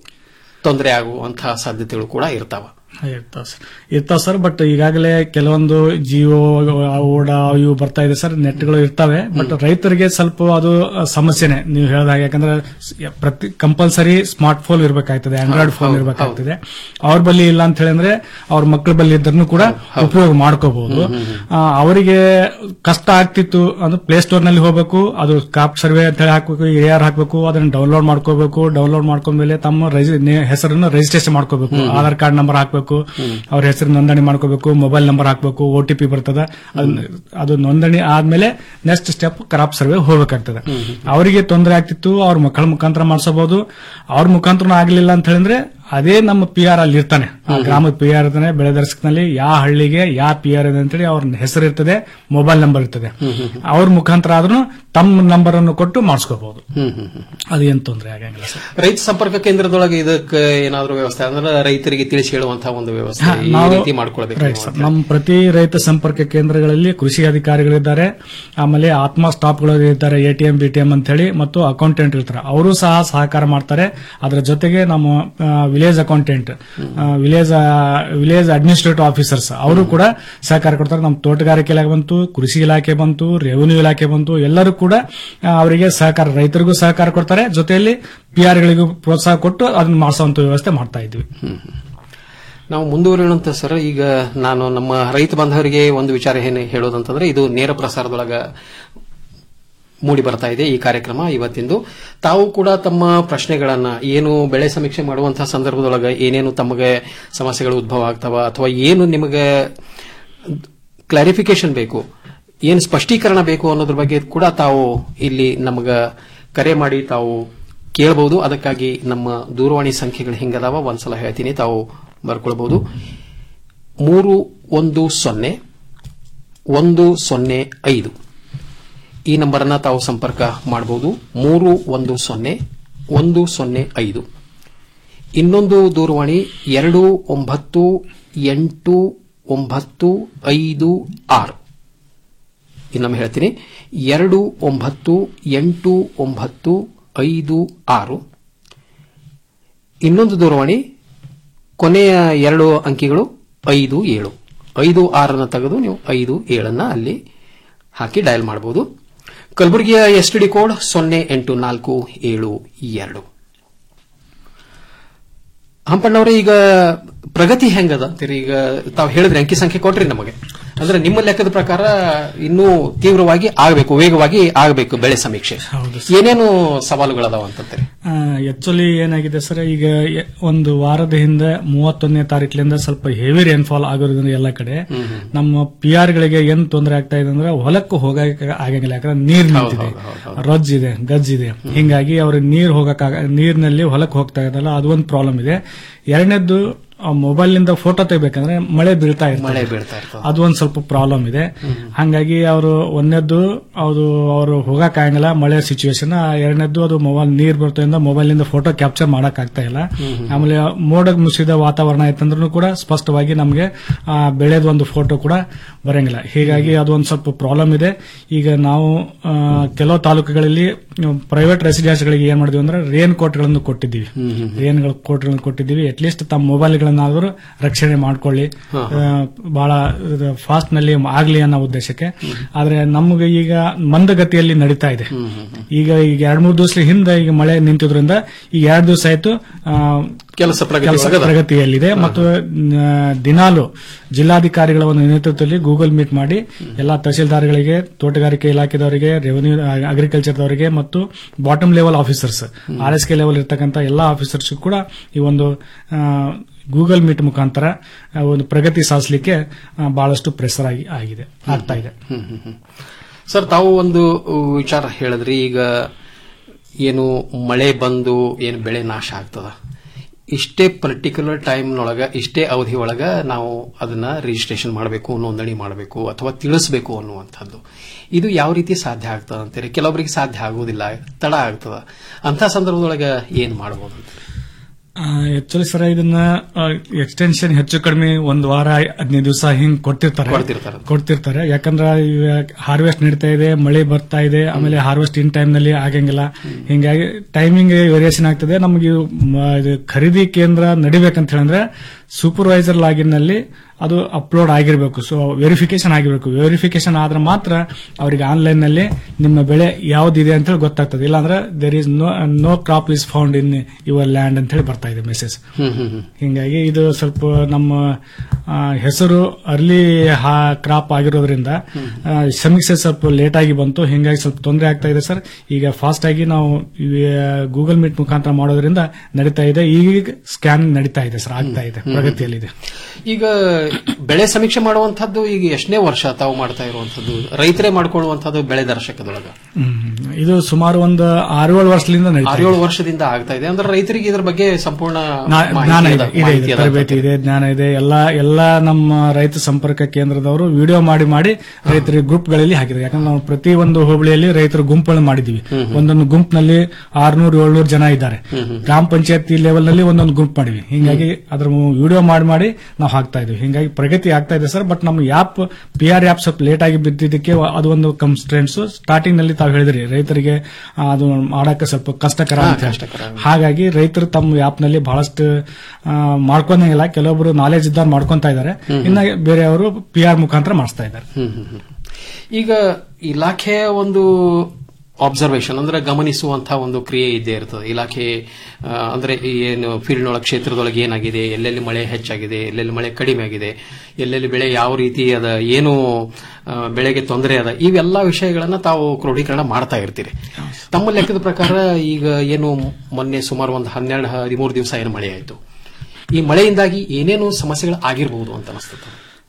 S7: ತೊಂದರೆ ಆಗುವಂತಹ ಸಾಧ್ಯತೆಗಳು ಕೂಡ ಇರ್ತಾವ
S9: ಇರ್ತಾವ ಸರ್ ಇರ್ತಾವ ಸರ್ ಬಟ್ ಈಗಾಗಲೇ ಕೆಲವೊಂದು ಜಿಯೋ ಓಡಾ ಇವು ಬರ್ತಾ ಇದೆ ಸರ್ ನೆಟ್ಗಳು ಇರ್ತವೆ ಬಟ್ ರೈತರಿಗೆ ಸ್ವಲ್ಪ ಅದು ಸಮಸ್ಯೆನೆ ನೀವು ಹೇಳಿದಾಗ ಯಾಕಂದ್ರೆ ಸ್- ಪ್ರತಿ ಕಂಪಲ್ಸರಿ ಸ್ಮಾರ್ಟ್ ಫೋನ್ ಇರಬೇಕಾಗ್ತದೆ ಆಂಡ್ರಾಯ್ಡ್ ಫೋನ್ ಇರಬೇಕಾಗ್ತದೆ ಅವ್ರ ಬಳಿ ಇಲ್ಲ ಅಂತ ಹೇಳಿದ್ರೆ ಅವ್ರ ಮಕ್ಕಳ ಬಳಿ ಇದ್ರೂ ಕೂಡ ಉಪಯೋಗ ಮಾಡ್ಕೋಬಹುದು ಅವರಿಗೆ ಕಷ್ಟ ಆಗ್ತಿತ್ತು ಅಂದ್ರೆ ಪ್ಲೇ ಸ್ಟೋರ್ ನಲ್ಲಿ ಹೋಗ್ಬೇಕು ಅದು ಕಾಪ್ ಸರ್ವೆ ಅಂತ ಹೇಳಿ ಹಾಕ್ಬೇಕು ಎ ಆರ್ ಹಾಕ್ಬೇಕು ಅದನ್ನ ಡೌನ್ಲೋಡ್ ಮಾಡ್ಕೋಬೇಕು ಡೌನ್ಲೋಡ್ ಮಾಡ್ಕೊಂಡ್ಮೇಲೆ ತಮ್ಮ ರೆಜಿ- ನೆ- ಹೆಸರನ್ನು ರಿಜಿಸ್ಟ್ರೇಷನ್ ಮಾಡ್ಕೋಬೇಕು ಆಧಾರ್ ಕಾರ್ಡ್ ನಂಬರ್ ಹಾಕ್ಬೇಕು ಅವ್ರ ಹೆಸರು ನೋಂದಣಿ ಮಾಡ್ಕೋಬೇಕು ಮೊಬೈಲ್ ನಂಬರ್ ಹಾಕ್ಬೇಕು ಒ ಟಿ ಪಿ ಬರ್ತದ ಅದನ್ನ- ಅದು ನೋಂದಣಿ ಆದ್ಮೇಲೆ ನೆಕ್ಸ್ಟ್ ಸ್ಟೆಪ್ ಕ್ರಾಪ್ ಸರ್ವೆ ಹೋಗ್ಬೇಕಾಗ್ತದೆ ಅವರಿಗೆ ತೊಂದರೆ ಆಗ್ತಿತ್ತು ಅವ್ರ ಮಕ್ಕಳ ಮುಖಾಂತರ ಮಾಡಿಸಬಹುದು ಅವ್ರ ಮುಖಾಂತರ ಆಗ್ಲಿಲ್ಲ ಅಂತ ಹೇಳಿದ್ರೆ ಅದೇ ನಮ್ಮ ಪಿ ಆರ್ ಅಲ್ಲಿ ಇರ್ತಾನೆ ಆ ಗ್ರಾಮದ ಪಿ ಆರ್ ಇರ್ತಾನೆ ಬೆಳೆ ದರ್ಶಕನಲ್ಲಿ ಯಾವ ಹಳ್ಳಿಗೆ ಯಾವ ಪಿ ಆರ್ ಇದೆ ಅಂತೇಳಿ ಅವ್ರ ಹೆಸರು ಇರ್ತದೆ ಮೊಬೈಲ್ ನಂಬರ್ ಇರ್ತದೆ ಅವ್ರ ಮುಖಾಂತರ ಆದ್ರೂ ತಮ್ಮ ನಂಬರ್ ಅನ್ನು ಕೊಟ್ಟು ಮಾಡಿಸ್ಕೋಬಹುದು ಅದು ಏನ್ ತೊಂದರೆ ಆಗಂಗಿಲ್ಲ ಸರ್
S7: ರೈತ ಸಂಪರ್ಕ ಕೇಂದ್ರದೊಳಗೆ ಇದಕ್ಕೆ ಏನಾದರೂ ವ್ಯವಸ್ಥೆ ಅಂದ್ರೆ ರೈತರಿಗೆ ತಿಳಿಸಿ ಹೇಳುವಂತಹ ಒಂದು ವ್ಯವಸ್ಥೆ
S9: ಹಾ,
S7: ಈ
S9: ನಾವು-
S7: ರೀತಿ ಮಾಡ್ಕೊಳ್ಬೇಕು
S9: ರೈಟ್ ಸರ್ ನಮ್ಮ ಪ್ರತಿ ರೈತ ಸಂಪರ್ಕ ಕೇಂದ್ರಗಳಲ್ಲಿ ಕೃಷಿ ಅಧಿಕಾರಿಗಳಿದ್ದಾರೆ ಆಮೇಲೆ ಆತ್ಮ ಸ್ಟಾಫ್ಗಳು ಇದ್ದಾರೆ ಎಟಿಎಂ ಬಿಟಿಎಂ ಅಂತ ಹೇಳಿ ಮತ್ತು ಅಕೌಂಟೆಂಟ್ ಇರ್ತಾರೆ ಅವರು ಸಹ ಸಹಕಾರ ಮಾಡ್ತಾರೆ ಅದರ ಜೊತೆಗೆ ನಮ್ಮ village accountant village village administrative officers ಅವರು ಕೂಡ ಸಹಕಾರ ಕೊಡ್ತಾರೆ ನಮ್ಮ ತೋಟಗಾರಿಕೆ ಇಲಾಖೆ ಬಂತು ಕೃಷಿ ಇಲಾಖೆ ಬಂತು ರೆವಿನ್ಯೂ ಇಲಾಖೆ ಬಂತು ಎಲ್ಲರೂ ಕೂಡ ಆ, ಅವರಿಗೆ ಸಹಕಾರ ರೈತರಿಗೂ ಸಹಕಾರ ಕೊಡ್ತಾರೆ ಜೊತೆಯಲ್ಲಿ ಪಿಆರ್ಗಳಿಗೂ ಪ್ರೋತ್ಸಾಹ ಕೊಟ್ಟು ಅದನ್ನ ಮಾಡಿಸುವಂತ ವ್ಯವಸ್ಥೆ ಮಾಡ್ತಾ ಇದ್ವಿ
S7: ನಾವು ಮುಂದುವರಿಯೋಣಂತ ಸರ್ ಈಗ ನಾನು ನಮ್ಮ ರೈತ ಬಾಂಧವರಿಗೆ ಒಂದು ವಿಚಾರ ಏನು ಹೇಳೋದಂತಂದ್ರೆ ಇದು ನೇರ ಪ್ರಸಾರದೊಳಗ ಮೂಡಿ ಬರ್ತಾ ಇದೆ ಈ ಕಾರ್ಯಕ್ರಮ ಇವತ್ತಿಂದು ತಾವು ಕೂಡ ತಮ್ಮ ಪ್ರಶ್ನೆಗಳನ್ನ ಏನು ಬೆಳೆ ಸಮೀಕ್ಷೆ ಮಾಡುವಂತಹ ಸಂದರ್ಭದೊಳಗ ಏನೇನು ತಮಗೆ ಸಮಸ್ಯೆಗಳು ಉದ್ಭವ ಆಗ್ತಾವ ಅಥವಾ ಏನು ನಿಮಗೆ ಕ್ಲಾರಿಫಿಕೇಶನ್ ಬೇಕು ಏನು ಸ್ಪಷ್ಟೀಕರಣ ಬೇಕು ಅನ್ನೋದ್ರ ಬಗ್ಗೆ ಕೂಡ ತಾವು ಇಲ್ಲಿ ನಮಗ ಕರೆ ಮಾಡಿ ತಾವು ಕೇಳಬಹುದು ಅದಕ್ಕಾಗಿ ನಮ್ಮ ದೂರವಾಣಿ ಸಂಖ್ಯೆಗಳು ಹಿಂಗದಾವ ಒಂದ್ಸಲ ಹೇಳ್ತೀನಿ ತಾವು ಬರ್ಕೊಳ್ಬಹುದು ಮೂರು ಒಂದು ಸೊನ್ನೆ ಒಂದು ಸೊನ್ನೆ ಐದು ಈ ನಂಬರನ್ನ ತಾವು ಸಂಪರ್ಕ ಮಾಡಬಹುದು ಮೂರು ಒಂದು ಸೊನ್ನೆ ಒಂದು ಸೊನ್ನೆ ಐದು ಇನ್ನೊಂದು ದೂರವಾಣಿ ಎರಡು ಒಂಬತ್ತು ಎಂಟು ಒಂಬತ್ತು ಐದು ಆರು ಇನ್ನೊಮ್ಮೆ ಹೇಳ್ತೀನಿ ಎರಡು ಒಂಬತ್ತು ಎಂಟು ಒಂಬತ್ತು ಐದು ಆರು ಇನ್ನೊಂದು ದೂರವಾಣಿ ಕೊನೆಯ ಎರಡು ಅಂಕಿಗಳು ಐದು ಏಳು ಐದು ಆರನ್ನು ತೆಗೆದು ನೀವು ಐದು ಏಳನ್ನ ಅಲ್ಲಿ ಹಾಕಿ ಡಯಲ್ ಮಾಡಬಹುದು ಕಲಬುರಗಿಯ ಎಸ್ ಡಿ ಕೋಡ್ ಸೊನ್ನೆ ಎಂಟು ನಾಲ್ಕು ಏಳು ಎರಡು ಹಂಪಣ್ಣವ್ರೆ ಈಗ ಪ್ರಗತಿ ಹೆಂಗದ ಅಂತೀರಿ ಈಗ ತಾವು ಹೇಳಿದ್ರಿ ಅಂಕಿ ಸಂಖ್ಯೆ ಕೊಟ್ರಿ ನಮಗೆ ಅಂದ್ರೆ ನಿಮ್ಮ ಲೆಕ್ಕದ ಪ್ರಕಾರ ಇನ್ನೂ ತೀವ್ರವಾಗಿ ಆಗಬೇಕು ವೇಗವಾಗಿ ಆಗಬೇಕು ಬೆಳೆ ಸಮೀಕ್ಷೆ ಏನೇನು ಸವಾಲುಗಳದಾವ ಅಂತಂತೀರಿ
S9: ಆಕ್ಚುಲಿ ಏನಾಗಿದೆ ಸರ್ ಈಗ ಎ- ಒಂದು ವಾರದ ಹಿಂದೆ ಮೂವತ್ತೊಂದನೇ ತಾರೀಕಿನಿಂದ ಸ್ವಲ್ಪ ಹೆವಿ ರೇನ್ಫಾಲ್ ಆಗೋದ್ರಿಂದ ಎಲ್ಲ ಕಡೆ ನಮ್ಮ ಪಿ ಆರ್ ಗಳಿಗೆ ಏನ್ ತೊಂದರೆ ಆಗ್ತಾ ಇದೆ ಅಂದ್ರೆ ಹೊಲಕ್ಕೂ ಹೋಗಕ್ಕೆ ಆಗಂಗಿಲ್ಲ ಯಾಕಂದ್ರೆ ನೀರ್ ನಿಂತಿದೆ ರಜ್ ಇದೆ ಗಜ್ ಇದೆ ಹಿಂಗಾಗಿ ಅವ್ರಿಗೆ ನೀರ್ ಹೋಗಕ್ ನೀರಿನಲ್ಲಿ ಹೊಲಕ್ಕೆ ಹೋಗ್ತಾ ಇದ್ದಲ್ಲ ಅದು ಒಂದು ಪ್ರಾಬ್ಲಮ್ ಇದೆ ಎರಡನೇದ್ದು ಮೊಬೈಲ್ ನಿಂದ ಫೋಟೋ ತೆಗಿಬೇಕಂದ್ರೆ ಮಳೆ ಬೀಳ್ತಾ ಇರ್ತದೆ
S7: ಮಳೆ ಬೀಳ್ತಾ ಇರ್ತದೆ
S9: ಅದು ಒಂದ್ ಸ್ವಲ್ಪ ಪ್ರಾಬ್ಲಮ್ ಇದೆ ಹಂಗಾಗಿ ಅವರು ಒಂದನೇದ್ದು ಅದು ಅವರು ಹೋಗಕ್ ಆಗಂಗಿಲ್ಲ ಮಳೆ ಸಿಚುವೇಶನ್ ಎರಡನೇದ್ದು ಅದು ಮೊಬೈಲ್ ನೀರ್ ಬರ್ತದಿಂದ ಮೊಬೈಲ್ ನಿಂದ ಫೋಟೋ ಕ್ಯಾಪ್ಚರ್ ಮಾಡಕ್ ಆಗ್ತಾ ಇಲ್ಲ ಆಮೇಲೆ ಮೋಡ ಮುಸಿದ ವಾತಾವರಣ ಆಯ್ತಂದ್ರೂ ಕೂಡ ಸ್ಪಷ್ಟವಾಗಿ ನಮಗೆ ಬೆಳೆದ ಒಂದು ಫೋಟೋ ಕೂಡ ಬರಂಗಿಲ್ಲ ಹೀಗಾಗಿ ಅದು ಒಂದ್ ಸ್ವಲ್ಪ ಪ್ರಾಬ್ಲಮ್ ಇದೆ ಈಗ ನಾವು ಆ, ಕೆಲವು ತಾಲೂಕುಗಳಲ್ಲಿ ಪ್ರೈವೇಟ್ ರೆಸಿಡೆನ್ಸ್ಗಳಿಗೆ ಏನ್ ಮಾಡಿದ್ವಿ ಅಂದ್ರೆ ರೇನ್ ಕೋಟ್ಗಳನ್ನು ಕೊಟ್ಟಿದ್ದೀವಿ ರೇನ್ ಕೋಟ್ಗಳನ್ನು ಕೊಟ್ಟಿದ್ದೀವಿ ಅಟ್ಲೀಸ್ಟ್ ತಮ್ಮ ಮೊಬೈಲ್ಗಳನ್ನಾದ್ರೂ ರಕ್ಷಣೆ ಮಾಡ್ಕೊಳ್ಳಿ ಆ, ಬಹಳ ಫಾಸ್ಟ್ ನಲ್ಲಿ ಆಗ್ಲಿ ಅನ್ನೋ ಉದ್ದೇಶಕ್ಕೆ ಆದ್ರೆ ನಮ್ಗೆ ಈಗ ಮಂದಗತಿಯಲ್ಲಿ ನಡೀತಾ ಇದೆ ಈಗ ಈಗ ಎರಡ್ ಮೂರು ದಿವಸ ಹಿಂದೆ ಈಗ ಮಳೆ ನಿಂತಿದ್ರಿಂದ ಈಗ ಎರಡ್ ದಿವಸ ಆಯ್ತು ಆ,
S7: ಕೆಲಸ ಪ್ರಗತಿ
S9: ಕೆಲಸ
S7: ಒಳಗದ.
S9: ಪ್ರಗತಿಯಲ್ಲಿದೆ ಮತ್ತು ಆ, ದಿನಾಲು ಜಿಲ್ಲಾಧಿಕಾರಿಗಳ ಒಂದು ನೇತೃತ್ವದಲ್ಲಿ ಗೂಗಲ್ ಮೀಟ್ ಮಾಡಿ ಎಲ್ಲಾ ತಹಸೀಲ್ದಾರ್ಗಳಿಗೆ ತೋಟಗಾರಿಕೆ ಇಲಾಖೆದವರಿಗೆ ರೆವೆನ್ಯೂ ಅಗ್ರಿಕಲ್ಚರ್ದವರಿಗೆ ಮತ್ತು bottom level officers R S K level ಇರ್ತಕ್ಕಂಥ ಎಲ್ಲಾ ಆಫೀಸರ್ಸ್ ಕೂಡ ಈ ಒಂದು ಗೂಗಲ್ ಮೀಟ್ ಮುಖಾಂತರ ಆ, ಒಂದು ಪ್ರಗತಿ ಸಾಧಿಸಲಿಕ್ಕೆ ಬಹಳಷ್ಟು ಪ್ರೆಸರ್ ಆಗಿ ಆಗಿದೆ ಆಗ್ತಾ ಇದೆ
S7: ಹ್ಮ್, ಹ್ಮ್, ಹ್ಮ್. ಸರ್ ತಾವು ಒಂದು ಉ, ವಿಚಾರ ಹೇಳಿದ್ರಿ ಈಗ ಏನು ಮಳೆ ಬಂದು ಏನು ಬೆಳೆ ನಾಶ ಆಗ್ತದ ಇಷ್ಟೇ ಪರ್ಟಿಕ್ಯುಲರ್ ಟೈಮ್ನೊಳಗ ಇಷ್ಟೇ ಅವಧಿ ಒಳಗ ನಾವು ಅದನ್ನ ರಿಜಿಸ್ಟ್ರೇಷನ್ ಮಾಡಬೇಕು ನೋಂದಣಿ ಮಾಡಬೇಕು ಅಥವಾ ತಿಳಿಸಬೇಕು ಅನ್ನುವಂಥದ್ದು ಇದು ಯಾವ ರೀತಿ ಸಾಧ್ಯ ಆಗ್ತದ ಅಂತೀರಿ ಕೆಲವೊಬ್ಬರಿಗೆ ಸಾಧ್ಯ ಆಗುವುದಿಲ್ಲ ತಡ ಆಗ್ತದ ಅಂತ ಸಂದರ್ಭದೊಳಗ ಏನ್ ಮಾಡಬಹುದು ಅಂತ
S9: ಆಕ್ಚುಲಿ ಸರ್ ಇದನ್ನ ಎಕ್ಸ್ಟೆನ್ಷನ್ ಹೆಚ್ಚು ಕಡಿಮೆ ಒಂದು ವಾರ ಹದಿನೈದು ದಿವಸ ಹಿಂಗ್ ಕೊಡ್ತಿರ್ತಾರೆ
S7: ಕೊಡ್ತಿರ್ತಾರೆ.
S9: ಕೊಡ್ತಿರ್ತಾರೆ ಯಾಕಂದ್ರೆ ಹಾರ್ವೆಸ್ಟ್ ನಡೀತಾ ಇದೆ ಮಳೆ ಬರ್ತಾ ಇದೆ ಆಮೇಲೆ ಹಾರ್ವೆಸ್ಟ್ ಇನ್ ಟೈಮ್ ನಲ್ಲಿ ಆಗಂಗಿಲ್ಲ ಹಿಂಗಾಗಿ ಟೈಮಿಂಗ್ ವೇರಿಯೇಷನ್ ಆಗ್ತದೆ ನಮಗೆ ಇವು ಮ- ಇದು ಖರೀದಿ ಕೇಂದ್ರ ನಡಿಬೇಕಂತ ಹೇಳಿದ್ರೆ ಸೂಪರ್ವೈಸರ್ ಲಾಗಿನ್ ನಲ್ಲಿ ಅದು ಅಪ್ಲೋಡ್ ಆಗಿರಬೇಕು ಸೊ ವೆರಿಫಿಕೇಶನ್ ಆಗಿರಬೇಕು ವೆರಿಫಿಕೇಶನ್ ಆದ್ರೆ ಮಾತ್ರ ಅವರಿಗೆ ಆನ್ಲೈನ್ ನಲ್ಲಿ ನಿಮ್ಮ ಬೆಳೆ ಯಾವ್ದಿದೆ ಅಂತ ಹೇಳಿ ಗೊತ್ತಾಗ್ತದೆ ಇಲ್ಲಾಂದ್ರೆ there is no no crop is found in your land ಅಂತ ಹೇಳಿ ಬರ್ತಾ ಇದೆ ಮೆಸೇಜ್
S7: ಹ್ಮ್ ಹ್ಮ್ ಹ್ಮ್
S9: ಹಿಂಗಾಗಿ ಇದು ಸ್ವಲ್ಪ ನಮ್ಮ ಆ, ಹೆಸರು ಅರ್ಲಿ ಕ್ರಾಪ್ ಆಗಿರೋದ್ರಿಂದ ಆ, ಸಮೀಕ್ಷೆ ಸ್ವಲ್ಪ ಲೇಟ್ ಆಗಿ ಬಂತು ಹಿಂಗಾಗಿ ಸ್ವಲ್ಪ ತೊಂದರೆ ಆಗ್ತಾ ಇದೆ ಸರ್ ಈಗ ಫಾಸ್ಟ್ ಆಗಿ ನಾವು ಗೂಗಲ್ ಮೀಟ್ ಮುಖಾಂತರ ಮಾಡೋದ್ರಿಂದ ನಡೀತಾ ಇದೆ ಈಗ ಸ್ಕ್ಯಾನ್ ನಡೀತಾ ಇದೆ ಸರ್ ಆಗ್ತಾ ಇದೆ ಪ್ರಗತಿಯಲ್ಲಿದೆ
S7: ಈಗ ಬೆಳೆ ಸಮೀಕ್ಷೆ ಮಾಡುವಂತದ್ದು ಈಗ ಎಷ್ಟನೇ ವರ್ಷ ತಾವು ಮಾಡ್ತಾ ಇರುವಂತದ್ದು ರೈತರೇ ಮಾಡ್ಕೊಳ್ಳುವಂತದ್ದು ಬೆಳೆ ದರ್ಶಕದೊಳಗ
S9: ಹ್ಮ್. ಇದು ಸುಮಾರು ಒಂದು ಆರು ಏಳು ವರ್ಷದಿಂದ ನಡೀತಾ ಇದೆ.
S7: ಆರೇಳು ವರ್ಷದಿಂದ ಆಗ್ತಾ ಇದೆ ಅಂದ್ರೆ ರೈತರಿಗೆ ಇದ್ರ ಬಗ್ಗೆ ಸಂಪೂರ್ಣ
S9: ನಾ-
S7: ಮಾಹಿತಿ
S9: ಜ್ಞಾನ
S7: ಅದ,
S9: ಇದೆ ಇದೆ
S7: ಮಾಹಿತಿ
S9: ಇದೆ
S7: ಅದ
S9: ತರಬೇತಿ ಇದೆ ಜ್ಞಾನ ಇದೆ ಎಲ್ಲ ಎಲ್ಲ ನಮ್ಮ ರೈತ ಸಂಪರ್ಕ ಕೇಂದ್ರದವರು ವಿಡಿಯೋ ಮಾಡಿ ಮಾಡಿ ರೈತರ ಗ್ರೂಪ್ಗಳಲ್ಲಿ ಹಾಕಿದ್ದಾರೆ ಯಾಕಂದ್ರೆ ನಾವು ಪ್ರತಿ ಒಂದು ಹೋಬಳಿಯಲ್ಲಿ ರೈತರ ಗುಂಪುಗಳನ್ನು ಮಾಡಿದೀವಿ ಒಂದೊಂದು ಗುಂಪಿನಲ್ಲಿ ಆರ್ನೂರು ಏಳ್ನೂರು ಜನ ಇದ್ದಾರೆ ಗ್ರಾಮ ಪಂಚಾಯತಿ ಲೆವೆಲ್ ನಲ್ಲಿ ಒಂದೊಂದು ಗುಂಪ್ ಮಾಡಿವಿ ಹಿಂಗಾಗಿ ಅದ್ರ ವಿಡಿಯೋ ಮಾಡಿ ಮಾಡಿ ನಾವು ಹಾಕ್ತಾ ಇದೀವಿ ಹಿಂಗಾಗಿ ಪ್ರಗತಿ ಆಗ್ತಾ ಇದೆ ಸರ್ ಬಟ್ ನಮ್ಮ ಆಪ್ ಪಿ ಆರ್ ಆಪ್ ಸ್ವಲ್ಪ ಲೇಟ್ ಆಗಿ ಬಿದ್ದಿದ್ದಕ್ಕೆ ಅದು ಒಂದು ಕನ್ಸ್ಟ್ರೆಂಟ್ಸ್ ಸ್ಟಾರ್ಟಿಂಗ್ ನಲ್ಲಿ ತಾವು ಹೇಳಿದ್ರಿ ರೈತರಿಗೆ ಆ, ಅದು ಮಾಡಕ್ಕೆ ಸ್ವಲ್ಪ ಕಷ್ಟಕರ ಅಂತ ಹೇಳಿ. ಹಾಗಾಗಿ ರೈತರು ತಮ್ಮ ಆಪ್ ನಲ್ಲಿ ಬಹಳಷ್ಟು ಆ, ಮಾಡ್ಕೊಂಡಂಗಿಲ್ಲ ಕೆಲವೊಬ್ರು ನಾಲೆಜ್ ಇದ್ದವ್ರು ಮಾಡ್ಕೊಂತಾ ಇದ್ದಾರೆ ಇನ್ನ ಬೇರೆಯವರು ಪಿ ಆರ್ ಮುಖಾಂತರ ಮಾಡಿಸ್ತಾ ಇದ್ದಾರೆ
S7: ಹ್ಮ್, ಹ್ಮ್, ಹ್ಮ್. ಈಗ ಇಲಾಖೆಯ ಒಂದು ಅಬ್ಸರ್ವೇಷನ್ ಅಂದ್ರೆ ಗಮನಿಸುವಂತಹ ಒಂದು ಕ್ರಿಯೆ ಇದ್ದೇ ಇರ್ತದೆ ಇಲಾಖೆ ಆ, ಅಂದ್ರೆ ಈ ಏನು ಫೀಲ್ಡ್ನೊಳಗೆ ಕ್ಷೇತ್ರದೊಳಗೆ ಏನಾಗಿದೆ ಎಲ್ಲೆಲ್ಲಿ ಮಳೆ ಹೆಚ್ಚಾಗಿದೆ ಎಲ್ಲೆಲ್ಲಿ ಮಳೆ ಕಡಿಮೆ ಆಗಿದೆ ಎಲ್ಲೆಲ್ಲಿ ಬೆಳೆ ಯಾವ ರೀತಿ ಅದ ಏನು ಆ, ಬೆಳೆಗೆ ತೊಂದರೆ ಅದ ಇವೆಲ್ಲ ವಿಷಯಗಳನ್ನ ತಾವು ಕ್ರೋಢೀಕರಣ ಮಾಡ್ತಾ ಇರ್ತೀರಿ ತಮ್ಮ ಲೆಕ್ಕದ ಪ್ರಕಾರ ಈಗ ಏನು ಮೊನ್ನೆ ಸುಮಾರು ಒಂದು ಹನ್ನೆರಡು ಹದಿಮೂರು ದಿವಸ ಏನು ಮಳೆ ಆಯಿತು ಈ ಮಳೆಯಿಂದಾಗಿ ಏನೇನು ಸಮಸ್ಯೆಗಳು ಆಗಿರಬಹುದು ಅಂತ ಅನಿಸ್ತದೆ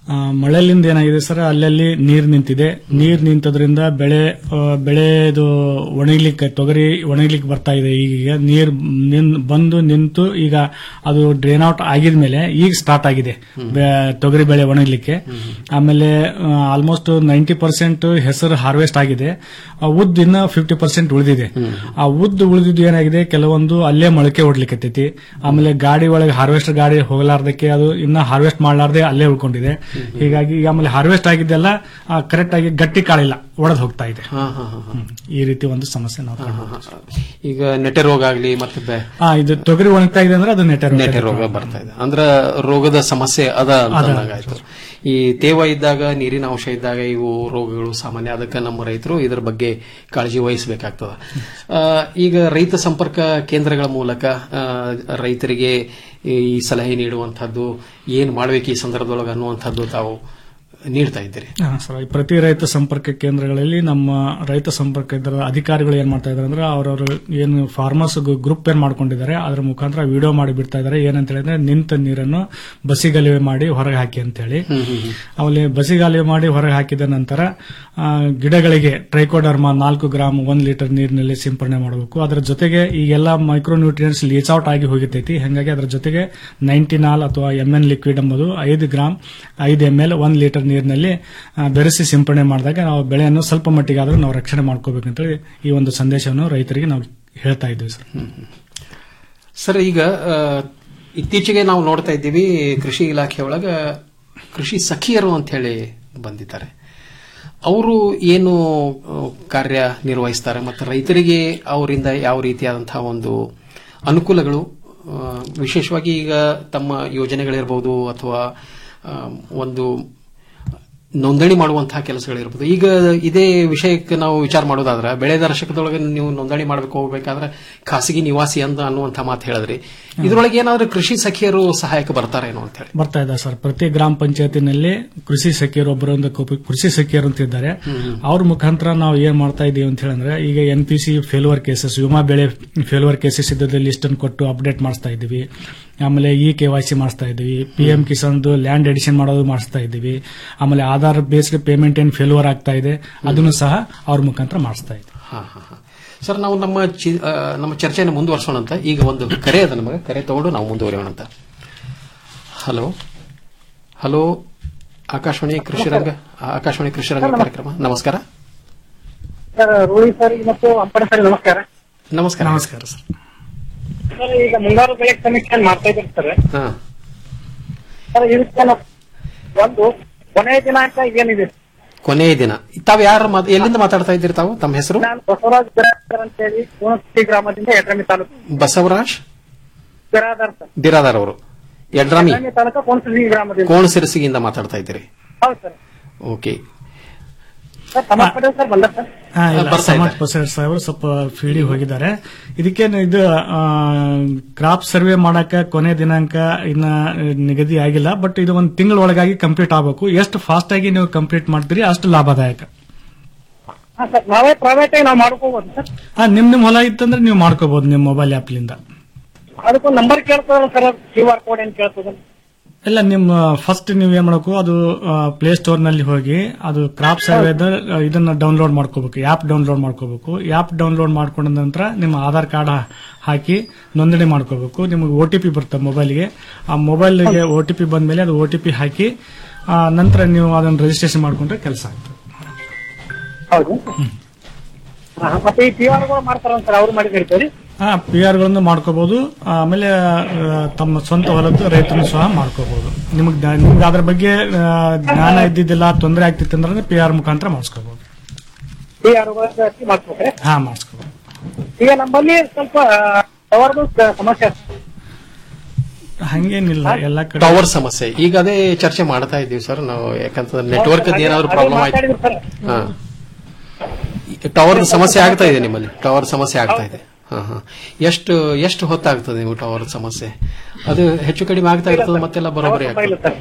S9: ಆ, ಮಳೆಲಿಂದ ಏನಾಗಿದೆ ಸರ್ ಅಲ್ಲಲ್ಲಿ ನೀರ್ ನಿಂತಿದೆ ನೀರ್ ನಿಂತದ್ರಿಂದ ಬೆಳೆ ಆ, ಬೆಳೆದು ಒಣಗ್ಲಿಕ್ಕೆ ತೊಗರಿ ಒಣಗ್ಲಿಕ್ಕೆ ಬರ್ತಾ ಇದೆ ಈಗ ನೀರ್ ನಿನ್- ಬಂದು ನಿಂತು ಈಗ ಅದು ಡ್ರೈನ್ ಔಟ್ ಆಗಿದ್ಮೇಲೆ ಈಗ ಸ್ಟಾರ್ಟ್ ಆಗಿದೆ ಬೆ- ತೊಗರಿ ಬೆಳೆ ಒಣಗ್ಲಿಕ್ಕೆ ಆಮೇಲೆ ಆಲ್ಮೋಸ್ಟ್ ನೈಂಟಿ ಪರ್ಸೆಂಟ್ ಹೆಸರು ಹಾರ್ವೆಸ್ಟ್ ಆಗಿದೆ ಆ ಉದ್ದು ಇನ್ನ ಫಿಫ್ಟಿ ಪರ್ಸೆಂಟ್ ಉಳಿದಿದೆ ಆ ಉದ್ದು ಉಳಿದಿದ್ದು ಏನಾಗಿದೆ ಕೆಲವೊಂದು ಅಲ್ಲೇ ಮೊಳಕೆ ಹೊಡ್ಲಿಕ್ಕೆ ಆಮೇಲೆ ಗಾಡಿ ಒಳಗೆ ಹಾರ್ವೆಸ್ಟರ್ ಗಾಡಿ ಹೋಗಲಾರ್ದಕ್ಕೆ ಅದು ಇನ್ನ ಹಾರ್ವೆಸ್ಟ್ ಮಾಡಲಾರ್ದೆ ಅಲ್ಲೇ ಉಳ್ಕೊಂಡಿದೆ ಹೀಗಾಗಿ ಈಗ ಆಮೇಲೆ ಹಾರ್ವೆಸ್ಟ್ ಆಗಿದ್ದೆಲ್ಲ ಕರೆಕ್ಟ್ ಆಗಿ ಗಟ್ಟಿ ಕಾಳಿಲ್ಲ ಒಡೆದು ಹೋಗ್ತಾ ಇದೆ
S7: ಹಾ, ಹಾ, ಹಾ, ಹಾ.
S9: ಹ್ಮ್. ಈ ರೀತಿ ಒಂದು ಸಮಸ್ಯೆ ನಾವು ಕಾಣ್ಬೋದು.
S7: ಈಗ ನೆಟೆ ರೋಗ ಆಗ್ಲಿ ಮತ್ತೆ ಬೆ-
S9: ಆ, ಇದು ತೊಗರಿ ಒಣಗ್ತಾ ಇದೆ ಅಂದ್ರೆ ಅದು ನೆಟೆ ರೋಗ.
S7: ನೆಟೆ ರೋಗ ಬರ್ತಾ ಇದೆ ಅಂದ್ರ ರೋಗದ ಸಮಸ್ಯೆ ಅದ ಅಂತ
S9: ಅದ.
S7: ಅಂದಂಗಾಯ್ತು ಈ ತೇವ ಇದ್ದಾಗ ನೀರಿನ ಅಂಶ ಇದ್ದಾಗ ಇವು ರೋಗಗಳು ಸಾಮಾನ್ಯ ಅದಕ್ಕೆ ನಮ್ಮ ರೈತರು ಇದರ ಬಗ್ಗೆ ಕಾಳಜಿ ವಹಿಸಬೇಕಾಗ್ತದ ಆ, ಈಗ ರೈತ ಸಂಪರ್ಕ ಕೇಂದ್ರಗಳ ಮೂಲಕ ಆ, ರೈತರಿಗೆ ಈ ಸಲಹೆ ನೀಡುವಂತಹದ್ದು ಏನ್ ಮಾಡ್ಬೇಕು ಈ ಸಂದರ್ಭದೊಳಗೆ ಅನ್ನುವಂಥದ್ದು ತಾವು ನೀಡ್ತಾ ಇದ್ದೀರಿ
S9: ಹಾ, ಸರ್ ಈ ಪ್ರತಿ ರೈತ ಸಂಪರ್ಕ ಕೇಂದ್ರಗಳಲ್ಲಿ ನಮ್ಮ ರೈತ ಸಂಪರ್ಕ ಇದರ ಅಧಿಕಾರಿಗಳು ಏನ್ ಮಾಡ್ತಾ ಇದಾರೆ ಅಂದ್ರೆ ಅವರವರು ಏನು ಫಾರ್ಮರ್ಸ್ ಗ್ರೂಪ್ ಏನ್ ಮಾಡ್ಕೊಂಡಿದ್ದಾರೆ ಅದರ ಮುಖಾಂತರ ವಿಡಿಯೋ ಮಾಡಿ ಬಿಡ್ತಾ ಇದ್ದಾರೆ ಏನಂತ ಹೇಳಿದ್ರೆ ನಿಂತ ನೀರನ್ನು ಬಸಿಗಲಿವೆ ಮಾಡಿ ಹೊರಗೆ ಹಾಕಿ ಅಂತ ಹೇಳಿ ಆಮೇಲೆ ಬಸಿಗಾಲಿವೆ ಮಾಡಿ ಹೊರಗೆ ಹಾಕಿದ ನಂತರ ಆ, ಗಿಡಗಳಿಗೆ ಟ್ರೈಕೋಡರ್ಮಾ ನಾಲ್ಕು ಗ್ರಾಮ್ ಒಂದ್ ಲೀಟರ್ ನೀರಿನಲ್ಲಿ ಸಿಂಪರಣೆ ಮಾಡಬೇಕು ಅದರ ಜೊತೆಗೆ ಈಗೆಲ್ಲ ಮೈಕ್ರೋ ನ್ಯೂಟ್ರಿಯೆಂಟ್ಸ್ ಲೀಚ್ ಔಟ್ ಆಗಿ ಹೋಗಿರ್ತೈತಿ ಹಾಗಾಗಿ ಅದರ ಜೊತೆಗೆ ನೈಂಟಿನಾಲ್ ಅಥವಾ ಎಂ ಎನ್ ಲಿಕ್ವಿಡ್ ಎಂಬುದು ಐದು ಗ್ರಾಮ್ ಐದು ಎಂ ಎಲ್ ಒಂದ್ ಲೀಟರ್ ನೀರಿನಲ್ಲಿ ಆ, ಬೆರೆಸಿ ಸಿಂಪರಣೆ ಮಾಡಿದಾಗ ನಾವು ಬೆಳೆಯನ್ನು ಸ್ವಲ್ಪ ಮಟ್ಟಿಗೆ ಆದರೂ ನಾವು ರಕ್ಷಣೆ ಮಾಡ್ಕೋಬೇಕಂತೇಳಿ ಈ ಒಂದು ಸಂದೇಶವನ್ನು ರೈತರಿಗೆ ನಾವು ಹೇಳ್ತಾ ಇದ್ದೀವಿ ಸರ್
S7: ಸರ್ ಈಗ ಆ, ಇತ್ತೀಚೆಗೆ ನಾವು ನೋಡ್ತಾ ಇದ್ದೀವಿ ಕೃಷಿ ಇಲಾಖೆ ಒಳಗ ಕೃಷಿ ಸಖಿಯರು ಅಂತ ಹೇಳಿ ಬಂದಿದ್ದಾರೆ ಅವರು ಏನು ಆ, ಕಾರ್ಯ ನಿರ್ವಹಿಸ್ತಾರೆ ಮತ್ತು ರೈತರಿಗೆ ಅವರಿಂದ ಯಾವ ರೀತಿಯಾದಂತಹ ಒಂದು ಅನುಕೂಲಗಳು ಆ, ವಿಶೇಷವಾಗಿ ಈಗ ತಮ್ಮ ಯೋಜನೆಗಳಿರ್ಬೋದು ಅಥವಾ ಆ, ಒಂದು ನೋಂದಣಿ ಮಾಡುವಂತಹ ಕೆಲಸಗಳಿರ್ಬೋದು ಈಗ ಇದೇ ವಿಷಯಕ್ಕೆ ನಾವು ವಿಚಾರ ಮಾಡೋದಾದ್ರೆ ಬೆಳೆ ದರ್ಶಕದೊಳಗೆ ನೀವು ನೋಂದಣಿ ಮಾಡಬೇಕು ಹೋಗ್ಬೇಕಾದ್ರೆ ಖಾಸಗಿ ನಿವಾಸಿ ಅಂತ ಅನ್ನುವಂಥ ಮಾತು ಹೇಳಿದ್ರಿ ಇದ್ರೊಳಗೆ ಏನಾದ್ರೂ ಕೃಷಿ ಸಖಿಯರು ಸಹಾಯಕ್ಕೆ ಬರ್ತಾರೇನೋ ಅಂತ ಹೇಳಿ
S9: ಬರ್ತಾ ಇದೆ ಸರ್ ಪ್ರತಿ ಗ್ರಾಮ ಪಂಚಾಯತಿನಲ್ಲಿ ಕೃಷಿ ಸಖಿಯರು ಒಬ್ಬರೊಂದು ಕೊಬ್ಬ- ಕೃಷಿ ಸಖಿಯರು ಅಂತ ಇದ್ದಾರೆ ಅವ್ರ ಮುಖಾಂತರ ನಾವು ಏನ್ ಮಾಡ್ತಾ ಇದೀವಿ ಅಂತ ಹೇಳಿದ್ರೆ ಈಗ N P C failure cases ವಿಮಾ ಬೆಳೆ ಫೇಲ್ವರ್ ಕೇಸಸ್ ಇದ್ದದ್ದು ಲಿಸ್ಟ್ ಅನ್ನು ಕೊಟ್ಟು ಅಪ್ಡೇಟ್ ಮಾಡಿಸ್ತಾ ಇದ್ದೀವಿ ಆಮೇಲೆ ಇ ಕೆ ವೈ ಸಿ ಮಾಡಿಸ್ತಾ ಇದ್ದೀವಿ ಪಿ ಎಂ ಕಿಸಾನ್ದು ಲ್ಯಾಂಡ್ ಎಡಿಷನ್ ಮಾಡೋದು ಮಾಡಿಸ್ತಾ ಇದ್ದೀವಿ ಆಮೇಲೆ ಆಧಾರ್ ಬೇಸ್ಡ್ ಪೇಮೆಂಟ್ ಏನ್ ಫೇಲ್ವರ್ ಆಗ್ತಾ ಇದೆ ಅದನ್ನು ಸಹ ಅವ್ರ ಮುಖಾಂತರ ಮಾಡಿಸ್ತಾ ಇದ್ದೀವಿ
S7: ಹಾ ಹಾ ಹಾ ಸರ್ ನಾವು ನಮ್ಮ ಚಿ- ಆ, ನಮ್ಮ ಚರ್ಚೆಯನ್ನು ಮುಂದುವರ್ಸೋಣ ಅಂತ ಈಗ ಒಂದು ಕರೆ ಅದ ನಮಗೆ ಕರೆ ತಗೊಂಡು ನಾವು ಮುಂದುವರಿಯೋಣ ಅಂತ ಹಲೋ ಹಲೋ ಆಕಾಶವಾಣಿ ಕೃಷಿ ರಂಗ ಆಕಾಶವಾಣಿ ಕೃಷಿ ರಂಗ ಕಾರ್ಯಕ್ರಮ ನಮಸ್ಕಾರ
S10: ಸರ್ ರೂಢಿ ಸರ್ ಮತ್ತು ಅಂಪಣ ಸರ್ ನಮಸ್ಕಾರ
S7: ನಮಸ್ಕಾರ
S9: ನಮಸ್ಕಾರ ಸರ್
S10: ಸರ್ ಈಗ ಮುಂಗಾರು ಬೆಳೆ ಸಮೀಕ್ಷೆ ಮಾಡ್ತಾ ಇದ್ದೀರಿ ಸರ್
S7: ಹಾ
S10: ಸರ್ ಇದಕ್ಕೆ ನಾವು ಒಂದು ಕೊನೆಯ ದಿನಾಂಕ ಏನಿದೆ
S7: ಕೊನೆಯ ದಿನ ತಾವು ಯಾರು ಮಾತ್- ಎಲ್ಲಿಂದ ಮಾತಾಡ್ತಾ ಇದ್ದೀರಿ ತಾವು ತಮ್ಮ ಹೆಸರು
S10: ನಾನು ಬಸವರಾಜ್ ಬಿರಾದರ್ ಅಂತ ಹೇಳಿ ಕೋಣಸ್ತಿ ಗ್ರಾಮದಿಂದ ಯಡ್ರಾಮಿ ತಾಲೂಕು
S7: ಬಸವರಾಜ್
S10: ಬಿರಾದರ್ ಸರ್
S7: ಬಿರಾದಾರ್ ಅವರು ಯಡ್ರಾಮಿ
S10: ಯಡ್ರಾಮಿ ತಾಲೂಕು ಕೋಣಸ್ತಿ ಗ್ರಾಮದಿಂದ
S7: ಕೋಣ ಸಿರಸಿಗಿಂದ ಮಾತಾಡ್ತಾ ಇದ್ದೀರಿ
S10: ಹೌದು ಸರ್
S7: ಓಕೆ
S10: ಸರ್ ತಮ್ಮ ಕಡೆ ಸರ್ ಬಂದ ಸರ್
S9: ಹಾ, ಇಲ್ಲ,
S7: ಬರ್ತಾ
S9: ಸಮಾಜ್
S7: ಇದ್ದಾರೆ.
S9: ಪ್ರಸಾದ್ ಸಾಹೇಬರು ಸ್ವಲ್ಪ ಫೀಲ್ಡಿಗೆ ಹೋಗಿದ್ದಾರೆ ಇದಕ್ಕೆ ಇದು ಕ್ರಾಪ್ ಸರ್ವೆ ಮಾಡಕ ಕೊನೆ ದಿನಾಂಕ ಇನ್ನ ನಿಗದಿ ಆಗಿಲ್ಲ ಬಟ್ ಇದು ಒಂದು ತಿಂಗಳ ಒಳಗಾಗಿ ಕಂಪ್ಲೀಟ್ ಆಗಬೇಕು ಎಷ್ಟು ಫಾಸ್ಟ್ ಆಗಿ ನೀವು ಕಂಪ್ಲೀಟ್ ಮಾಡ್ತೀರಿ ಅಷ್ಟು ಲಾಭದಾಯಕ
S10: ಹಾ ಸರ್ ನಾವೇ ಪ್ರೈವೇಟ್ ಆಗಿ ನಾವು ಮಾಡ್ಕೋಬಹುದು ಸರ್
S9: ಹಾ ನಿಮ್ ನಿಮ್ ಹೊಲ ಇತ್ತಂದ್ರೆ ನೀವು ಮಾಡ್ಕೋಬಹುದು ನಿಮ್ಮ ಮೊಬೈಲ್ ಆಪ್ಲಿಂದ
S10: ಅದಕ್ಕೊಂದು ನಂಬರ್ ಕೇಳ್ತದಲ್ಲ ಸರ್ ಕ್ಯೂ ಆರ್ ಕೋಡ್ ಏನ್ ಕೇಳ್ತದ
S9: ಇಲ್ಲ ನಿಮ್ಮ ಫಸ್ಟ್ ನೀವು ಏನ್ ಮಾಡಬೇಕು ಅದು ಪ್ಲೇ ಸ್ಟೋರ್ ನಲ್ಲಿ ಹೋಗಿ ಅದು ಕ್ರಾಪ್ ಸರ್ವೆದ ಇದನ್ನ ಡೌನ್ಲೋಡ್ ಮಾಡ್ಕೋಬೇಕು ಆಪ್ ಡೌನ್ಲೋಡ್ ಮಾಡ್ಕೋಬೇಕು ಆಪ್ ಡೌನ್ಲೋಡ್ ಮಾಡ್ಕೊಂಡ ನಂತರ ನಿಮ್ಮ ಆಧಾರ್ ಕಾರ್ಡ್ ಹಾಕಿ ನೋಂದಣಿ ಮಾಡ್ಕೋಬೇಕು ನಿಮಗೆ ಒ ಟಿ ಪಿ ಬರುತ್ತೆ ಮೊಬೈಲ್ಗೆ ಆ ಮೊಬೈಲ್ಗೆ ಒ ಟಿ ಪಿ ಬಂದ್ಮೇಲೆ ಅದು ಒ ಟಿ ಪಿ ಹಾಕಿ ಆ, ನಂತರ ನೀವು ಅದನ್ನು ರಿಜಿಸ್ಟ್ರೇಷನ್ ಮಾಡ್ಕೊಂಡ್ರೆ ಕೆಲಸ ಆಗ್ತದೆ
S10: ಹೌದು ಹಾ, ಮತ್ತೆ ಈ ಕ್ಯೂ ಆರ್ ಗಳು ಮಾಡ್ತಾರ ಸರ್ ಅವ್ರು ಮಾಡಿ ನಡೀತೀರಿ
S9: ಹಾ ಪಿ ಆರ್ ಗಳನ್ನು ಮಾಡ್ಕೋಬಹುದು ಆಮೇಲೆ ಆ, ತಮ್ಮ ಸ್ವಂತ ಹೊಲದ್ದು ರೈತನು ಸಹ ಮಾಡ್ಕೋಬಹುದು ನಿಮಗೆ ನಿಮ್ಗೆ ಅದ್ರ ಬಗ್ಗೆ ಆ, ಜ್ಞಾನ ಇದ್ದಿದ್ದಿಲ್ಲ ತೊಂದರೆ ಆಗ್ತಿತ್ತು ಅಂದ್ರೆ ಪಿ ಆರ್ ಮುಖಾಂತರ ಮಾಡಿಸ್ಕೋಬಹುದು
S10: ಕ್ಯೂ ಆರ್ ಗಳು ಮಾಡ್ಸ್ಬೇಕ್ರೆ
S9: ಹಾ ಮಾಡಿಸ್ಕೋಬಹುದು
S10: ಈಗ ನಮ್ಮಲ್ಲಿ ಸ್ವಲ್ಪ ಅವರದು ಸಮಸ್ಯೆ ಇದೆ.
S9: ಹಂಗೇನಿಲ್ಲ ಎಲ್ಲ ಕಡೆ
S7: ಟವರ್ ಸಮಸ್ಯೆ ಈಗ ಅದೇ ಚರ್ಚೆ ಮಾಡ್ತಾ ಇದ್ದೀವಿ ಸರ್ ನಾವು ಯಾಕಂತಂದ್ರೆ ನೆಟ್ವರ್ಕ್
S10: ಅದೇ-
S7: ಏನಾದ್ರು
S10: ಅದೇ
S7: ಪ್ರಾಬ್ಲಮ್ ಆಯ್ತು
S10: ಮಾತಾಡಿದ್ರು ಸರ್.
S7: ಹಾ ಟವರ್ ಸಮಸ್ಯೆ ಆಗ್ತಾ ಇದೆ ನಿಮ್ಮಲ್ಲಿ ಟವರ್ ಸಮಸ್ಯೆ ಆಗ್ತಾ ಇದೆ ಹಾ ಹಾ ಎಷ್ಟು ಎಷ್ಟು ಹೊತ್ತಾಗ್ತದೆ ನೀವು ಟವರ್ ಸಮಸ್ಯೆ ಅದು ಹೆಚ್ಚು ಕಡಿಮೆ ಆಗ್ತಾ ಇರ್ತದೆ ಮತ್ತೆಲ್ಲ ಬರೋಬ್ಬರಿ
S10: ಇಲ್ಲ
S7: ಆಗ್ತದೆ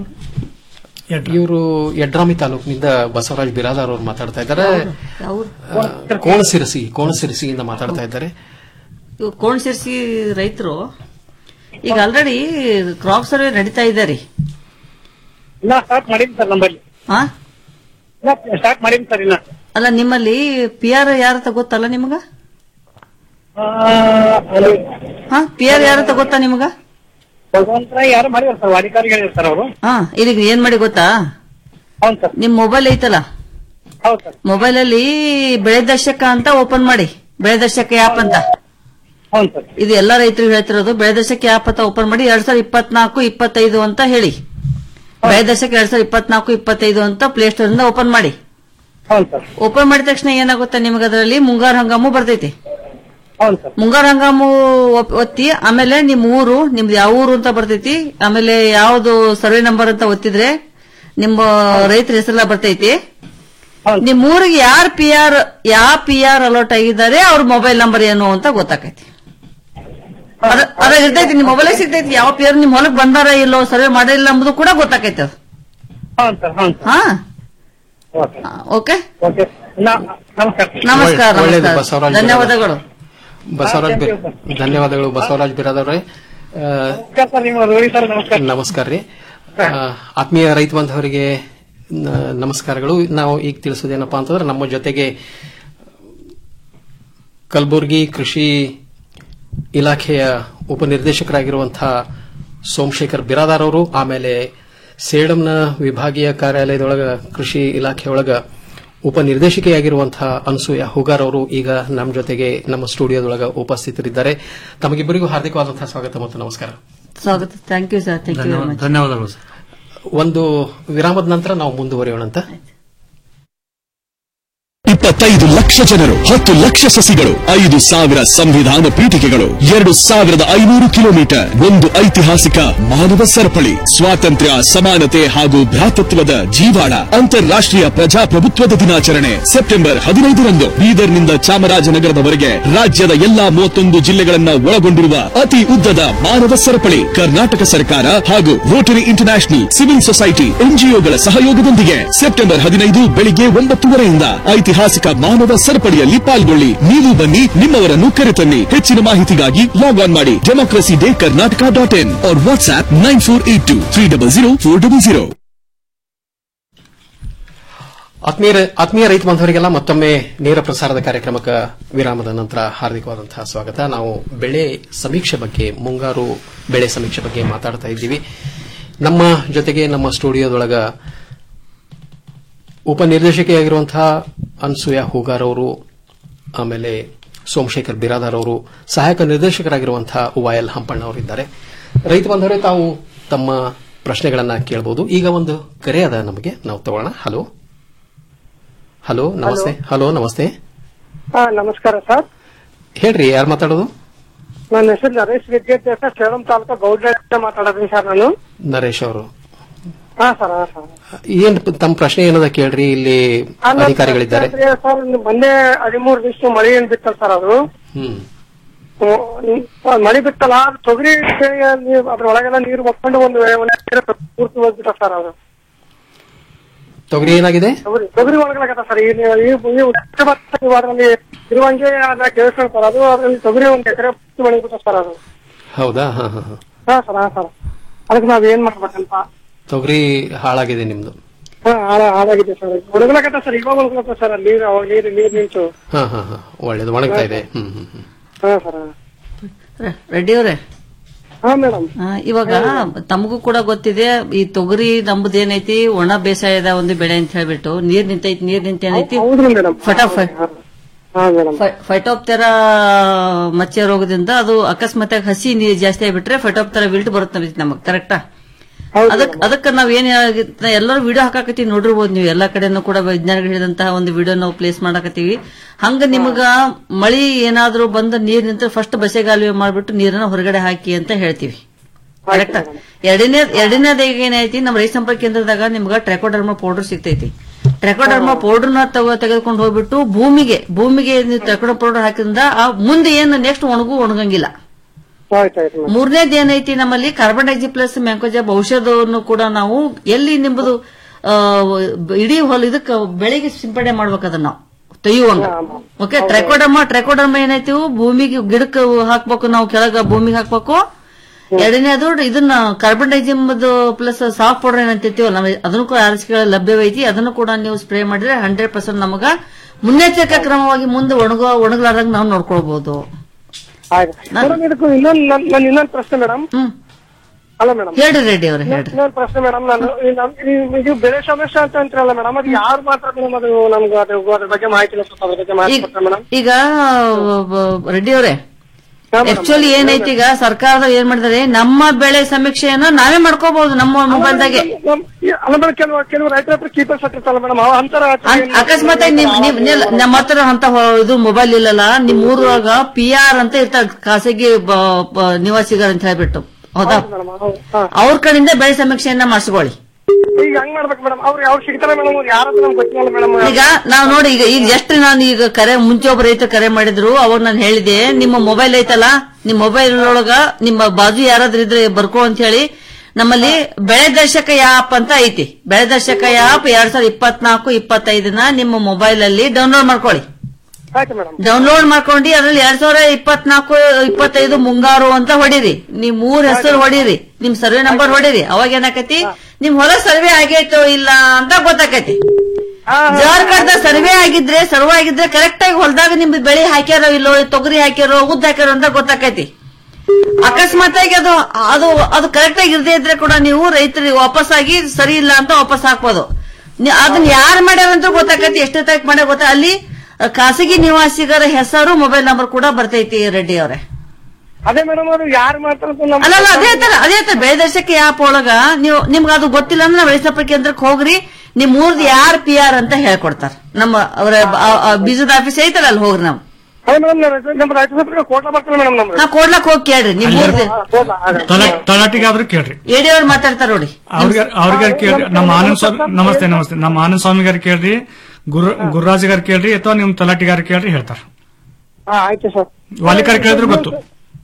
S10: ಸರ್
S7: ಇವರು ಯಡ್ರಾಮಿ ತಾಲೂಕಿನಿಂದ ಬಸವರಾಜ್ ಬಿರಾದಾರ್ ಅವರು ಮಾತಾಡ್ತಾ ಇದ್ದಾರೆ
S11: ಅವ್ರು
S7: ಆ, ಕೋಣಸಿರಸಿ ಕೋಣಸಿರಸಿಯಿಂದ ಮಾತಾಡ್ತಾ ಇದ್ದಾರೆ
S11: ಕೋಣಸಿರ್ಸಿ ರೈತರು ಈಗ ಆಲ್ರೆಡಿ ಕ್ರಾಪ್ ಸರ್ವೆ ನಡೀತಾ ಇದೆ ರೀ
S10: ಇನ್ನ ಸ್ಟಾರ್ಟ್ ಮಾಡೀನಿ ಸರ್ ನಂಬಲ್ಲಿ
S11: ಹಾ
S10: ಇನ್ನ ಸ್ಟಾರ್ಟ್ ಮಾಡೀನಿ ಸರ್ ಇನ್ನ
S11: ಅಲ್ಲ ನಿಮ್ಮಲ್ಲಿ ಪಿ ಆರ್ ಯಾರತ ಗೊತ್ತಲ್ಲ ನಿಮಗ
S10: ಆ, ಅಲ್ಲಿ
S11: ಹಾ ಪಿ ಆರ್ ಯಾರತ ಗೊತ್ತಾ ನಿಮಗ
S10: ಭಗವಂತರ ಯಾರು ಮಾಡಿದಾರೆ ಸರ್ ಅಧಿಕಾರಿ ಹೇಳಿದ್ರು ಸರ್ ಅವರು
S11: ಹಾ ಇದೀಗ ಏನ್ ಮಾಡಿ ಗೊತ್ತಾ
S10: ಹೌದು ಸರ್
S11: ನಿಮ್ ಮೊಬೈಲ್ ಐತಲ್ಲ
S10: ಹೌದು ಸರ್
S11: ಮೊಬೈಲ್ ಅಲ್ಲಿ ಬೆಳೆ ದರ್ಶಕ ಅಂತ ಓಪನ್ ಮಾಡಿ ಬೆಳೆ ದರ್ಶಕ ಆಪ್ ಅಂತ
S10: ಹೌದು ಸರ್
S11: ಇದು ಎಲ್ಲಾ ರೈತರಿಗೆ ಹೇಳ್ತಿರೋದು ಬೆಳೆ ದರ್ಶಕ ಆಪ್ ಅಂತ ಓಪನ್ ಮಾಡಿ ಎರಡ್ ಸಾವಿರದ ಇಪ್ಪತ್ನಾಲ್ಕು ಇಪ್ಪತ್ತೈದು ಅಂತ ಹೇಳಿ ಬೆಳೆ ದರ್ಶಕ ಎರಡ್ ಸಾವಿರದ ಇಪ್ಪತ್ನಾಲ್ಕು ಇಪ್ಪತ್ತೈದು ಅಂತ ಪ್ಲೇ ಸ್ಟೋರ್ ಇಂದ ಓಪನ್ ಮಾಡಿ
S10: ಹೌದು ಸರ್
S11: ಓಪನ್ ಮಾಡಿದ ತಕ್ಷಣ ಏನಾಗುತ್ತೆ ನಿಮ್ಗೆ ಅದರಲ್ಲಿ ಮುಂಗಾರು ಹಂಗಾಮು ಬರ್ತೈತಿ
S10: ಹೌದು ಸರ್
S11: ಮುಂಗಾರು ಹಂಗಾಮು ಒಪ್- ಒತ್ತಿ ಆಮೇಲೆ ನಿಮ್ ಊರು ನಿಮ್ದು ಯಾವ ಊರು ಅಂತ ಬರ್ತೈತಿ ಆಮೇಲೆ ಯಾವ್ದು ಸರ್ವೆ ನಂಬರ್ ಅಂತ ಒತ್ತಿದ್ರೆ ನಿಮ್ಮ ರೈತರ ಹೆಸರೆಲ್ಲ ಬರ್ತೈತಿ ನಿಮ್ ಊರಿಗೆ ಯಾರ್ ಪಿ ಆರ್ ಯಾವ ಪಿ ಆರ್ ಅಲರ್ಟ್ ಆಗಿದ್ದಾರೆ ಅವ್ರ ಮೊಬೈಲ್ ನಂಬರ್ ಏನು ಅಂತ ಗೊತ್ತಾಕೈತಿ ಅದ- ಅದ ಇರ್ತೈತಿ ನಿಮ್ ಮೊಬೈಲ್ ಸಿಗ್ತೈತಿ ಯಾವ ಪಿ ಆರ್ ನಿಮ್ ಹೊಲಕ್ ಬಂದಾರ ಇಲ್ಲೋ ಸರ್ವೆ ಮಾಡಿಲ್ಲ ಎಂಬುದು ಕೂಡ ಗೊತ್ತಾಕೈತಿ ಅದು
S10: ಹೌದು ಸರ್ ಹೌದು
S11: ಹಾ
S10: ಓಕೆ
S11: ಓಕೆ
S10: ಓಕೆ ನಾ- ನಮಸ್ಕಾರ
S11: ನಮಸ್ಕಾರ
S7: ಒಳ್ಳೇದು
S11: ನಮಸ್ಕಾರ
S7: ಬಸವರಾಜ್
S11: ಧನ್ಯವಾದಗಳು
S7: ಬಸವರಾಜ್ ಬಿ-
S10: Thank you,
S7: ಧನ್ಯವಾದಗಳು ಬಸವರಾಜ್ ಬಿರಾದವ್ರೆ ಆ,
S10: ನಮಸ್ಕಾರ ಸರ್ ನಿಮ್ಮ ರೋಹಿ ಸರ್ ನಮಸ್ಕಾರ
S7: ನಮಸ್ಕಾರ ರೀ ಆ, ಆತ್ಮೀಯ ರೈತ ಬಾಂಧವರಿಗೆ ನ- ನಮಸ್ಕಾರಗಳು ನಾವು ಈಗ ತಿಳಿಸೋದೇನಪ್ಪಾ ಅಂತಂದ್ರೆ ನಮ್ಮ ಜೊತೆಗೆ ಕಲಬುರಗಿ ಕೃಷಿ ಇಲಾಖೆಯ ಉಪನಿರ್ದೇಶಕರಾಗಿರುವಂತಹ ಸೋಮಶೇಖರ್ ಬಿರಾದಾರ್ ಅವರು ಆಮೇಲೆ ಸೇಡಂನ ವಿಭಾಗೀಯ ಕಾರ್ಯಾಲಯದೊಳಗ ಕೃಷಿ ಇಲಾಖೆಯೊಳಗ ಉಪನಿರ್ದೇಶಕಿಯಾಗಿರುವಂತಹ ಅನಸೂಯ ಹುಗಾರ್ ಅವರು ಈಗ ನಮ್ಮ ಜೊತೆಗೆ ನಮ್ಮ ಸ್ಟುಡಿಯೋದೊಳಗ ಉಪಸ್ಥಿತರಿದ್ದಾರೆ ತಮಗಿಬ್ಬರಿಗೂ ಹಾರ್ದಿಕವಾದಂತಹ ಸ್ವಾಗತ ಮತ್ತು ನಮಸ್ಕಾರ
S11: ಸ್ವಾಗತ thank you sir thank you very much
S9: ಧನ್ಯವಾದಗಳು ಸರ್
S7: ಒಂದು ವಿರಾಮದ ನಂತರ ನಾವು ಮುಂದುವರಿಯೋಣಂತ
S4: ಇಪ್ಪತ್ತೈದು ಲಕ್ಷ ಜನರು ಹತ್ತು ಲಕ್ಷ ಸಸಿಗಳು ಐದು ಸಾವಿರ ಸಂವಿಧಾನ ಪೀಠಿಕೆಗಳು ಎರಡು ಸಾವಿರದ ಐನೂರು ಕಿಲೋಮೀಟರ್ ಒಂದು ಐತಿಹಾಸಿಕ ಮಾನವ ಸರಪಳಿ ಸ್ವಾತಂತ್ರ್ಯ ಸಮಾನತೆ ಹಾಗೂ ಭ್ರಾತೃತ್ವದ ಜೀವಾಳ ಅಂತಾರಾಷ್ಟ್ರೀಯ ಪ್ರಜಾಪ್ರಭುತ್ವದ ದಿನಾಚರಣೆ ಸೆಪ್ಟೆಂಬರ್ ಹದಿನೈದರಂದು ಬೀದರ್ನಿಂದ ಚಾಮರಾಜನಗರದವರೆಗೆ ರಾಜ್ಯದ ಎಲ್ಲಾ ಮೂವತ್ತೊಂದು ಜಿಲ್ಲೆಗಳನ್ನ ಒಳಗೊಂಡಿರುವ ಅತಿ ಉದ್ದದ ಮಾನವ ಸರಪಳಿ ಕರ್ನಾಟಕ ಸರ್ಕಾರ ಹಾಗೂ ರೋಟರಿ ಇಂಟರ್ನ್ಯಾಷನಲ್ ಸಿವಿಲ್ ಸೊಸೈಟಿ ಎನ್ಜಿಒಗಳ ಸಹಯೋಗದೊಂದಿಗೆ ಸೆಪ್ಟೆಂಬರ್ ಹದಿನೈದು ಬೆಳಿಗ್ಗೆ ಒಂಬತ್ತುವರೆಯಿಂದ ಐತಿಹಾಸಿಕ ಮಾನವ ಸರಪಳಿಯಲ್ಲಿ ಪಾಲ್ಗೊಳ್ಳಿ ನೀವು ಬನ್ನಿ ನಿಮ್ಮವರನ್ನು ಕರೆತನ್ನಿ ಹೆಚ್ಚಿನ ಮಾಹಿತಿಗಾಗಿ ಲಾಗ್ ಆನ್ ಮಾಡಿ democracy day Karnataka dot in और WhatsApp nine four eight two three double zero four double zero
S7: ಆತ್ಮೀಯ ಆತ್ಮೀಯ ರೈತ ಬಾಂಧವರಿಗೆಲ್ಲ ಮತ್ತೊಮ್ಮೆ ನೇರ ಪ್ರಸಾರದ ಕಾರ್ಯಕ್ರಮಕ್ಕೆ ವಿರಾಮದ ನಂತರ ಹಾರ್ದಿಕವಾದಂತಹ ಸ್ವಾಗತ ನಾವು ಬೆಳೆ ಸಮೀಕ್ಷೆ ಬಗ್ಗೆ ಮುಂಗಾರು ಬೆಳೆ ಸಮೀಕ್ಷೆ ಬಗ್ಗೆ ಮಾತಾಡ್ತಾ ಇದ್ದೀವಿ ನಮ್ಮ ಜೊತೆಗೆ ನಮ್ಮ ಸ್ಟುಡಿಯೋದೊಳಗ ಉಪನಿರ್ದೇಶಕಿಯಾಗಿರುವಂತಹ ಅನ್ಸೂಯ ಹೂಗಾರ್ ಅವರು ಆಮೇಲೆ ಸೋಮಶೇಖರ್ ಬಿರಾದಾರ್ ಅವರು ಸಹಾಯಕ ನಿರ್ದೇಶಕರಾಗಿರುವಂತಹ ವಾಯಲ್ ಹಂಪಣ್ಣ ಅವರಿದ್ದಾರೆ ರೈತ ಬಾಂಧವರೇ ತಾವು ತಮ್ಮ ಪ್ರಶ್ನೆಗಳನ್ನ ಕೇಳಬಹುದು ಈಗ ಒಂದು ಕರೆ ಅದ ನಮಗೆ ನಾವು ತಗೋಣ ಹಲೋ ಹಲೋ ನಮಸ್ತೆ ಹಲೋ ನಮಸ್ತೆ
S10: ಹಾ ನಮಸ್ಕಾರ ಸರ್
S7: ಹೇಳ್ರಿ ಯಾರು ಮಾತಾಡೋದು
S10: ನನ್ನ ಹೆಸರು ನರೇಶ್ ವಿದ್ಯಾರ್ಥಿ ಸರ್ ಸೇಲಂ ತಾಲೂಕು ಗೌಡ್ಲ ಮಾತಾಡೋದ್ರಿ ಸರ್ ನಾನು
S7: ನರೇಶ್ ಅವರು
S10: ಹಾ ಸರ್ ಹಾ ಸರ್
S7: ಏನ್ ತಮ್ಮ ಪ್ರಶ್ನೆ ಏನದ ಕೇಳ್ರಿ ಇಲ್ಲಿ ಅಧಿಕಾರಿಗಳಿದ್ದಾರೆ
S10: ಸರ್ ಮೊನ್ನೆ ಹದಿಮೂರು ದಿವಸ ಮಳೆ ಏನ್ ಬಿತ್ತಲ್ಲ ಸರ್ ಅದು
S7: ಹ್ಮ್
S10: ಹ್ಮ್, ಮಳೆ ಬಿತ್ತಲ್ಲ ಅದು ತೊಗರಿ ನೀರ್- ಅದ್ರೊಳಗೆಲ್ಲ ನೀರು ಒಪ್ಕೊಂಡು ಒಂದು ಒಂದು ಎಕರೆ ಪೂರ್ತಿ ಹೋಗ್ಬಿಟ್ಟ ಸರ್ ಅದು
S7: ತೊಗರಿ ಏನಾಗಿದೆ
S10: ತೊಗರಿ ತೊಗರಿ ಒಳಗಲಾಗತ್ತ ಸರ್ ಈ ಈ- ಈ ಉತ್ತರ ಭಾರತ ನೀವು ಅದ್ರಲ್ಲಿ ಇರುವಂಗೆ ಅದ ಕೇಳಿಸ್ಕೊಂಡು ಸರ್ ಅದು ಅದ್ರಲ್ಲಿ ತೊಗರಿ ಒಂದ್ ಎಕರೆ ಪೂರ್ತಿ ಒಣಗಿಬಿಟ್ಟ ಸರ್ ಅದು
S7: ಹೌದಾ ಹಾ ಹಾ ಹಾ
S10: ಹಾ ಸರ್ ಹಾ ಸರ್ ಅದಕ್ಕೆ ನಾವ್ ಏನ್ ಮಾಡ್ಬೇಕಂತ
S7: ತೊಗರಿ ಹಾಳಾಗಿದೆ ನಿಮ್ದು
S10: ಹಾ ಹಾಳ ಹಾಳಾಗಿದೆ ಸರ್ ಒಣಗಲಾಗತ್ತ ಸರ್ ಇವಾಗ ಒಣಗಲತ್ತ ಸರ್ ಅಲ್ಲಿ ನೀರು ಅವಾಗ ನೀರು ನೀರು ನಿಂತು
S7: ಹಾ ಹಾ ಹಾ ಒಳ್ಳೇದು ಒಣಗ್ತಾ ಇದೆ ಹ್ಮ್ ಹ್ಮ್ ಹ್ಮ್
S10: ಹಾ ಸರ್
S11: ರೆಡ್ಡಿ ಅವರೇ
S10: ಹಾ ಮೇಡಮ್
S11: ಇವಾಗ ತಮಗೂ ಕೂಡ ಗೊತ್ತಿದೆ ಈ ತೊಗರಿ ನಮ್ದು ಏನೈತಿ ಒಣ ಬೇಸಾಯದ ಒಂದು ಬೆಳೆ ಅಂತ ಹೇಳ್ಬಿಟ್ಟು ನೀರ್ ನಿಂತೈತಿ ನೀರ್ ನಿಂತ ಏನೈತಿ
S10: ಹೌದ್ರಿ ಮೇಡಮ್
S11: ಫಟಾಫಟ್
S10: ಹಾ ಮೇಡಮ್
S11: ಫೈಟೋಪ್ತೆರ ಮಚ್ಚೆ ರೋಗದಿಂದ ಅದು ಅಕಸ್ಮಾತ್ ಹಸಿ ನೀರು ಜಾಸ್ತಿ ಆಗಿಬಿಟ್ರೆ ಫೈಟೋಪ್ತೆರ ವಿಲ್ಟ್ ಬರುತ್ತೆ ನಮಗ್ ಕರೆಕ್ಟಾ ಅದಕ್ ಅದಕ್ಕ ನಾವ್ ಏನ್ ಆಗಿತ್ತ ಎಲ್ಲರೂ ವಿಡಿಯೋ ಹಾಕಾಕತ್ತೀವಿ ನೋಡಿರ್ಬೋದು ನೀವು ಎಲ್ಲಾ ಕಡೆನೂ ಕೂಡ ವಿಜ್ಞಾನಿಗಳು ಹೇಳಿದಂತಹ ಒಂದು ವಿಡಿಯೋ ನಾವು ಪ್ಲೇಸ್ ಮಾಡಾಕತ್ತೀವಿ ಹಂಗ ನಿಮಗ ಮಳಿ ಏನಾದ್ರೂ ಬಂದ ನೀರ್ ನಿಂತ ಫಸ್ಟ್ ಬಸೆಗಾಲುವೆ ಮಾಡ್ಬಿಟ್ಟು ನೀರನ್ನ ಹೊರಗಡೆ ಹಾಕಿ ಅಂತ ಹೇಳ್ತೀವಿ ಕರೆಕ್ಟಾ ಎರಡನೇ ಎರಡನೇದ ಈಗ ಏನೈತಿ ನಮ್ಮ ರೈತ ಸಂಪರ್ಕ ಕೇಂದ್ರದಾಗ ನಿಮ್ಗ ಟ್ರೆಕೋಡರ್ಮಾ ಪೌಡರ್ ಸಿಗ್ತೈತಿ ಟ್ರೆಕೋಡರ್ಮಾ ಪೌಡರ್ನ ತಗೋ ತೆಗೆದುಕೊಂಡು ಹೋಗ್ಬಿಟ್ಟು ಭೂಮಿಗೆ ಭೂಮಿಗೆ ನೀವು ಟ್ರೆಕೋಡರ್ ಪೌಡರ್ ಹಾಕಿದ್ರಿಂದ ಆ ಮುಂದೆ ಏನು ನೆಕ್ಸ್ಟ್ ಒಣಗು ಒಣಗಂಗಿಲ್ಲ
S10: ಆಯ್ತಾಯ್ತು
S11: ಮೂರನೇದು ಏನೈತಿ ನಮ್ಮಲ್ಲಿ ಕಾರ್ಬನ್ ಡೈಜಿ ಪ್ಲಸ್ ಮ್ಯಾಂಕೋಜಾಬ್ ಔಷಧವನ್ನು ಕೂಡ ನಾವು ಎಲ್ಲಿ ನಿಮ್ಮದು ಆ, ಇಡೀ ಹೊಲ ಇದಕ್ಕೆ ಬೆಳೆಗೆ ಸಿಂಪಡಣೆ ಮಾಡ್ಬೇಕು ಅದನ್ನ ನಾವು ತೊಯ್ಯುವಂಗ ಓಕೆ ಟ್ರೆಕೋಡರ್ಮ ಟ್ರೆಕೋಡರ್ಮ ಏನೈತಿ ಭೂಮಿಗೆ ಗಿಡಕ್ಕೆ ಹಾಕ್ಬೇಕು ನಾವು ಕೆಳಗ ಭೂಮಿಗೆ ಹಾಕ್ಬೇಕು ಎರಡನೇದು ಇದನ್ನ carbendazim plus soft powder ಏನಂತಿರ್ತೀವಲ್ಲ ನಾವು ಅದನ್ನು ಕೂಡ ಆರಿಸಿಗಳ ಲಭ್ಯವೈತಿ ಅದನ್ನು ಕೂಡ ನೀವು ಸ್ಪ್ರೇ ಮಾಡಿದ್ರೆ ಹಂಡ್ರೆಡ್ ಪರ್ಸೆಂಟ್ ನಮಗ ಮುನ್ನೆಚ್ಚರಿಕಾ ಕ್ರಮವಾಗಿ ಮುಂದೆ ಒಣಗ ಒಣಗಲಾರ್ದಂಗ ನಾವು ನೋಡ್ಕೊಳ್ಬಹುದು
S10: ಆಯ್ತು ಮೇಡಮ್ ಇದಕ್ಕೂ ಇನ್ನೊಂದು ನನ್ ನನ್ ಇನ್ನೊಂದು ಪ್ರಶ್ನೆ ಮೇಡಮ್ ಅಲ್ಲ ಮೇಡಮ್
S11: ಹೇಳ್ರಿ ರೆಡ್ಡಿ ಅವ್ರೆ ಹೇಳ್ರಿ
S10: ಇನ್ನೊಂದು ಪ್ರಶ್ನೆ ಮೇಡಮ್ ನಾನು ಈ ನಮ್- ಈ- ಇದು ಬೆಳೆ ಸಮಸ್ಯೆ ಅಂತ ಅಂತೀರಲ್ಲ ಮೇಡಮ್ ಅದು ಯಾರು ಮಾತ್ರ ಮೇಡಮ್ ಅದು ನಮ್ಗೆ ಅದು ಅದ್ರ ಬಗ್ಗೆ ಮಾಹಿತಿ ಇಲ್ಲ ಸ್ವಲ್ಪ ಅದ್ರ ಬಗ್ಗೆ ಮಾಹಿತಿ
S11: ಈಗ-
S10: ಕೊಡ್ತಾರೆ ಮೇಡಮ್
S11: ಈಗ ಬ- ರೆಡ್ಡಿ ಅವರೇ ಆಕ್ಚುಲಿ ಏನೈತಿ ಈಗ ಸರ್ಕಾರದ ಏನ್ ಮಾಡಿದಾರೆ ನಮ್ಮ ಬೆಳೆ ಸಮೀಕ್ಷೆಯನ್ನ ನಾವೇ ಮಾಡ್ಕೋಬಹುದು ನಮ್ಮ ಮೊಬೈಲ್ದಾಗೆ
S10: ಅಲ್ಲ ಮೇಡಮ್ ಕೆಲವು ಕೆಲವು ರೈತರ ಹತ್ರ ಕೀಪರ್ಸ್ ಹತ್ತಿರ್ತಲ್ಲ ಮೇಡಮ್ ಅಂತರ
S11: ಅಕಸ್ಮಾತ್ ಆಗಿ ನಿಮ್ ನಿಮ್ ನಿಲ್- ನಮ್ಮ ಹತ್ರ ಅಂತ ಹೊ- ಇದು ಮೊಬೈಲ್ ಇಲ್ಲಲ್ಲ ನಿಮ್ ಊರೊಳಗ ಪಿ ಆರ್ ಅಂತ ಇರ್ತಾರೆ ಖಾಸಗಿ ಬ- ಬ- ನಿವಾಸಿಗರು ಅಂತ ಹೇಳ್ಬಿಟ್ಟು ಹೌದಾ ಅವ್ರ ಕಡೆಯಿಂದ ಬೆಳೆ ಸಮೀಕ್ಷೆಯನ್ನ ಮಾಡಿಸ್ಕೊಳ್ಳಿ
S10: ಈಗ ಹಂಗ್ ಮಾಡ್ಬೇಕು ಮೇಡಮ್ ಅವ್ರು ಅವ್ರು ಸಿಗ್ತಾರೆ ಮೇಡಮ್ ಅವ್ರು ಯಾರು ನಮ್ಗೆ ಗೊತ್ತಿಲ್ಲ ಮೇಡಮ್
S11: ಈಗ ನಾವು ನೋಡಿ ಈಗ ಈಗ ಎಷ್ಟು ನಾನು ಈಗ ಕರೆ ಮುಂಚೆ ಒಬ್ಬ ರೈತ ಕರೆ ಮಾಡಿದ್ರು ಅವಾಗ ನಾನು ಹೇಳಿದೆ ನಿಮ್ಮ ಮೊಬೈಲ್ ಐತಲ್ಲ ನಿಮ್ಮ ಮೊಬೈಲ್ ಒಳಗ ನಿಮ್ಮ ಬಾಜು ಯಾರಾದ್ರೂ ಇದ್ರೆ ಬರ್ಕೋ ಅಂತ ಹೇಳಿ ನಮ್ಮಲ್ಲಿ ಬೆಳೆ ದರ್ಶಕ ಯಾಪ್ ಅಂತ ಐತಿ ಬೆಳೆ ದರ್ಶಕ ಯಾಪ್ ಎರಡ್ ಸಾವಿರದ ಇಪ್ಪತ್ನಾಲ್ಕು ಇಪ್ಪತ್ತೈದನ ನಿಮ್ಮ ಮೊಬೈಲ್ ಅಲ್ಲಿ ಡೌನ್ಲೋಡ್ ಮಾಡ್ಕೊಳ್ಳಿ
S10: ಆಯ್ತು ಮೇಡಮ್
S11: ಡೌನ್ಲೋಡ್ ಮಾಡ್ಕೊಂಡು ಅದ್ರಲ್ಲಿ ಎರಡ್ ಸಾವಿರ ಇಪ್ಪತ್ನಾಲ್ಕು ಇಪ್ಪತ್ತೈದು ಮುಂಗಾರು ಅಂತ ಹೊಡೀರಿ ನಿಮ್ ಮೂರ್ ಹೆಸರು ಹೊಡೀರಿ ನಿಮ್ ಸರ್ವೆ ನಂಬರ್ ಹೊಡೀರಿ ಅವಾಗ ಏನಾಕತಿ ನಿಮ್ ಹೊಲ ಸರ್ವೆ ಆಗೈತೋ ಇಲ್ಲ ಅಂತ ಗೊತ್ತಾಕತಿ ಜಾರ್ಖಂಡ್ ಸರ್ವೆ ಆಗಿದ್ರೆ ಸರ್ವೆ ಆಗಿದ್ರೆ ಕರೆಕ್ಟ್ ಆಗಿ ಹೊಲದಾಗ ನಿಮ್ ಬೆಳೆ ಹಾಕ್ಯಾರೋ ಇಲ್ಲೋ ತೊಗರಿ ಹಾಕ್ಯಾರೋ ಉದ್ದ ಹಾಕ್ಯಾರೋ ಅಂತ ಗೊತ್ತಾಕತಿ ಅಕಸ್ಮಾತ್ ಆಗಿ ಅದು ಅದು ಅದು ಕರೆಕ್ಟ್ ಆಗಿ ಇರದೇ ಇದ್ರೆ ಕೂಡ ನೀವು ರೈತರಿಗೆ ವಾಪಸ್ ಆಗಿ ಸರಿ ಇಲ್ಲ ಅಂತ ವಾಪಸ್ ಹಾಕ್ಬೋದು ನಿ- ಅದನ್ನ ಯಾರು ಮಾಡ್ಯಾರ ಅಂತ ಗೊತ್ತಾಕತಿ ಎಷ್ಟೇ ತಾರೀಕು ಮಾಡ್ಯಾರ ಗೊತ್ತಾ ಅಲ್ಲಿ ಅ, ಖಾಸಗಿ ನಿವಾಸಿಗರ ಹೆಸರು ಮೊಬೈಲ್ ನಂಬರ್ ಕೂಡ ಬರ್ತೈತಿ ರೆಡ್ಡಿ ಅವರೇ
S10: ಅದೇ ಮೇಡಮ್ ಅದು ಯಾರು ಮಾತ್ರ ಅಂತ ನಮ್ಗೆ
S11: ಅಲ್ಲ ಅಲ್ಲ ಅದೇ ತರ ಅದೇ ತರ ಬೆಳೆ ದರ್ಶಕ ಆಪ್ ಒಳಗ ನೀವು ನಿಮ್ಗೆ ಅದು ಗೊತ್ತಿಲ್ಲ ಅಂದ್ರೆ ಬೆಳೆ ಸಂಪರ್ಕ ಕೇಂದ್ರಕ್ಕೆ ಹೋಗ್ರಿ ನಿಮ್ ಊರ್ದು ಯಾರ್ ಪಿ ಆರ್ ಅಂತ ಹೇಳ್ಕೊಡ್ತಾರ ನಮ್ಮ ಅವರ ಬೀಜದ ಆಫೀಸ್ ಐತಲ್ಲ ಅಲ್ಲಿ ಹೋಗ್ರಿ ನಾವು
S10: ಅದೇ ಮೇಡಮ್ ನಮ್ಮ ರೈತ ಸಂಪರ್ಕ ಕೋಟ ಬರ್ತಾರೆ ಮೇಡಮ್ ನಮ್ಗೆ
S11: ನಾ ಕೊಡ್ಲಕ್ ಹೋಗಿ ಕೇಳ್ರಿ ನಿಮ್ ಊರ್ದು
S9: ತಲಾಟಿಗಾದ್ರೂ ಕೇಳ್ರಿ
S11: ಎಡಿ ಅವ್ರು ಮಾತಾಡ್ತಾರ ನೋಡಿ
S9: ಅವ್ರಿಗೆ ಅವ್ರಿಗೆ ಕೇಳ್ರಿ ನಮ್ಮ ಆನಂದ್ ಸ್ವಾಮಿ ನಮಸ್ತೆ ನಮಸ್ತೆ ನಮ್ಮ ಆನಂದ್ ಸ್ವಾಮಿ gaರ್ ಕೇಳ್ರಿ ಗುರು ಗುರುರಾಜ್ gaರ್ ಕೇಳ್ರಿ ಅಥವಾ ನಿಮ್ ತಲಾಟಿಗಾರ ಕೇಳ್ರಿ ಹೇಳ್ತಾರ
S10: ಹಾ ಆಯ್ತು ಸರ್
S9: ವಾಲಿಕಾರ ಕೇಳಿದ್ರು ಗೊತ್ತು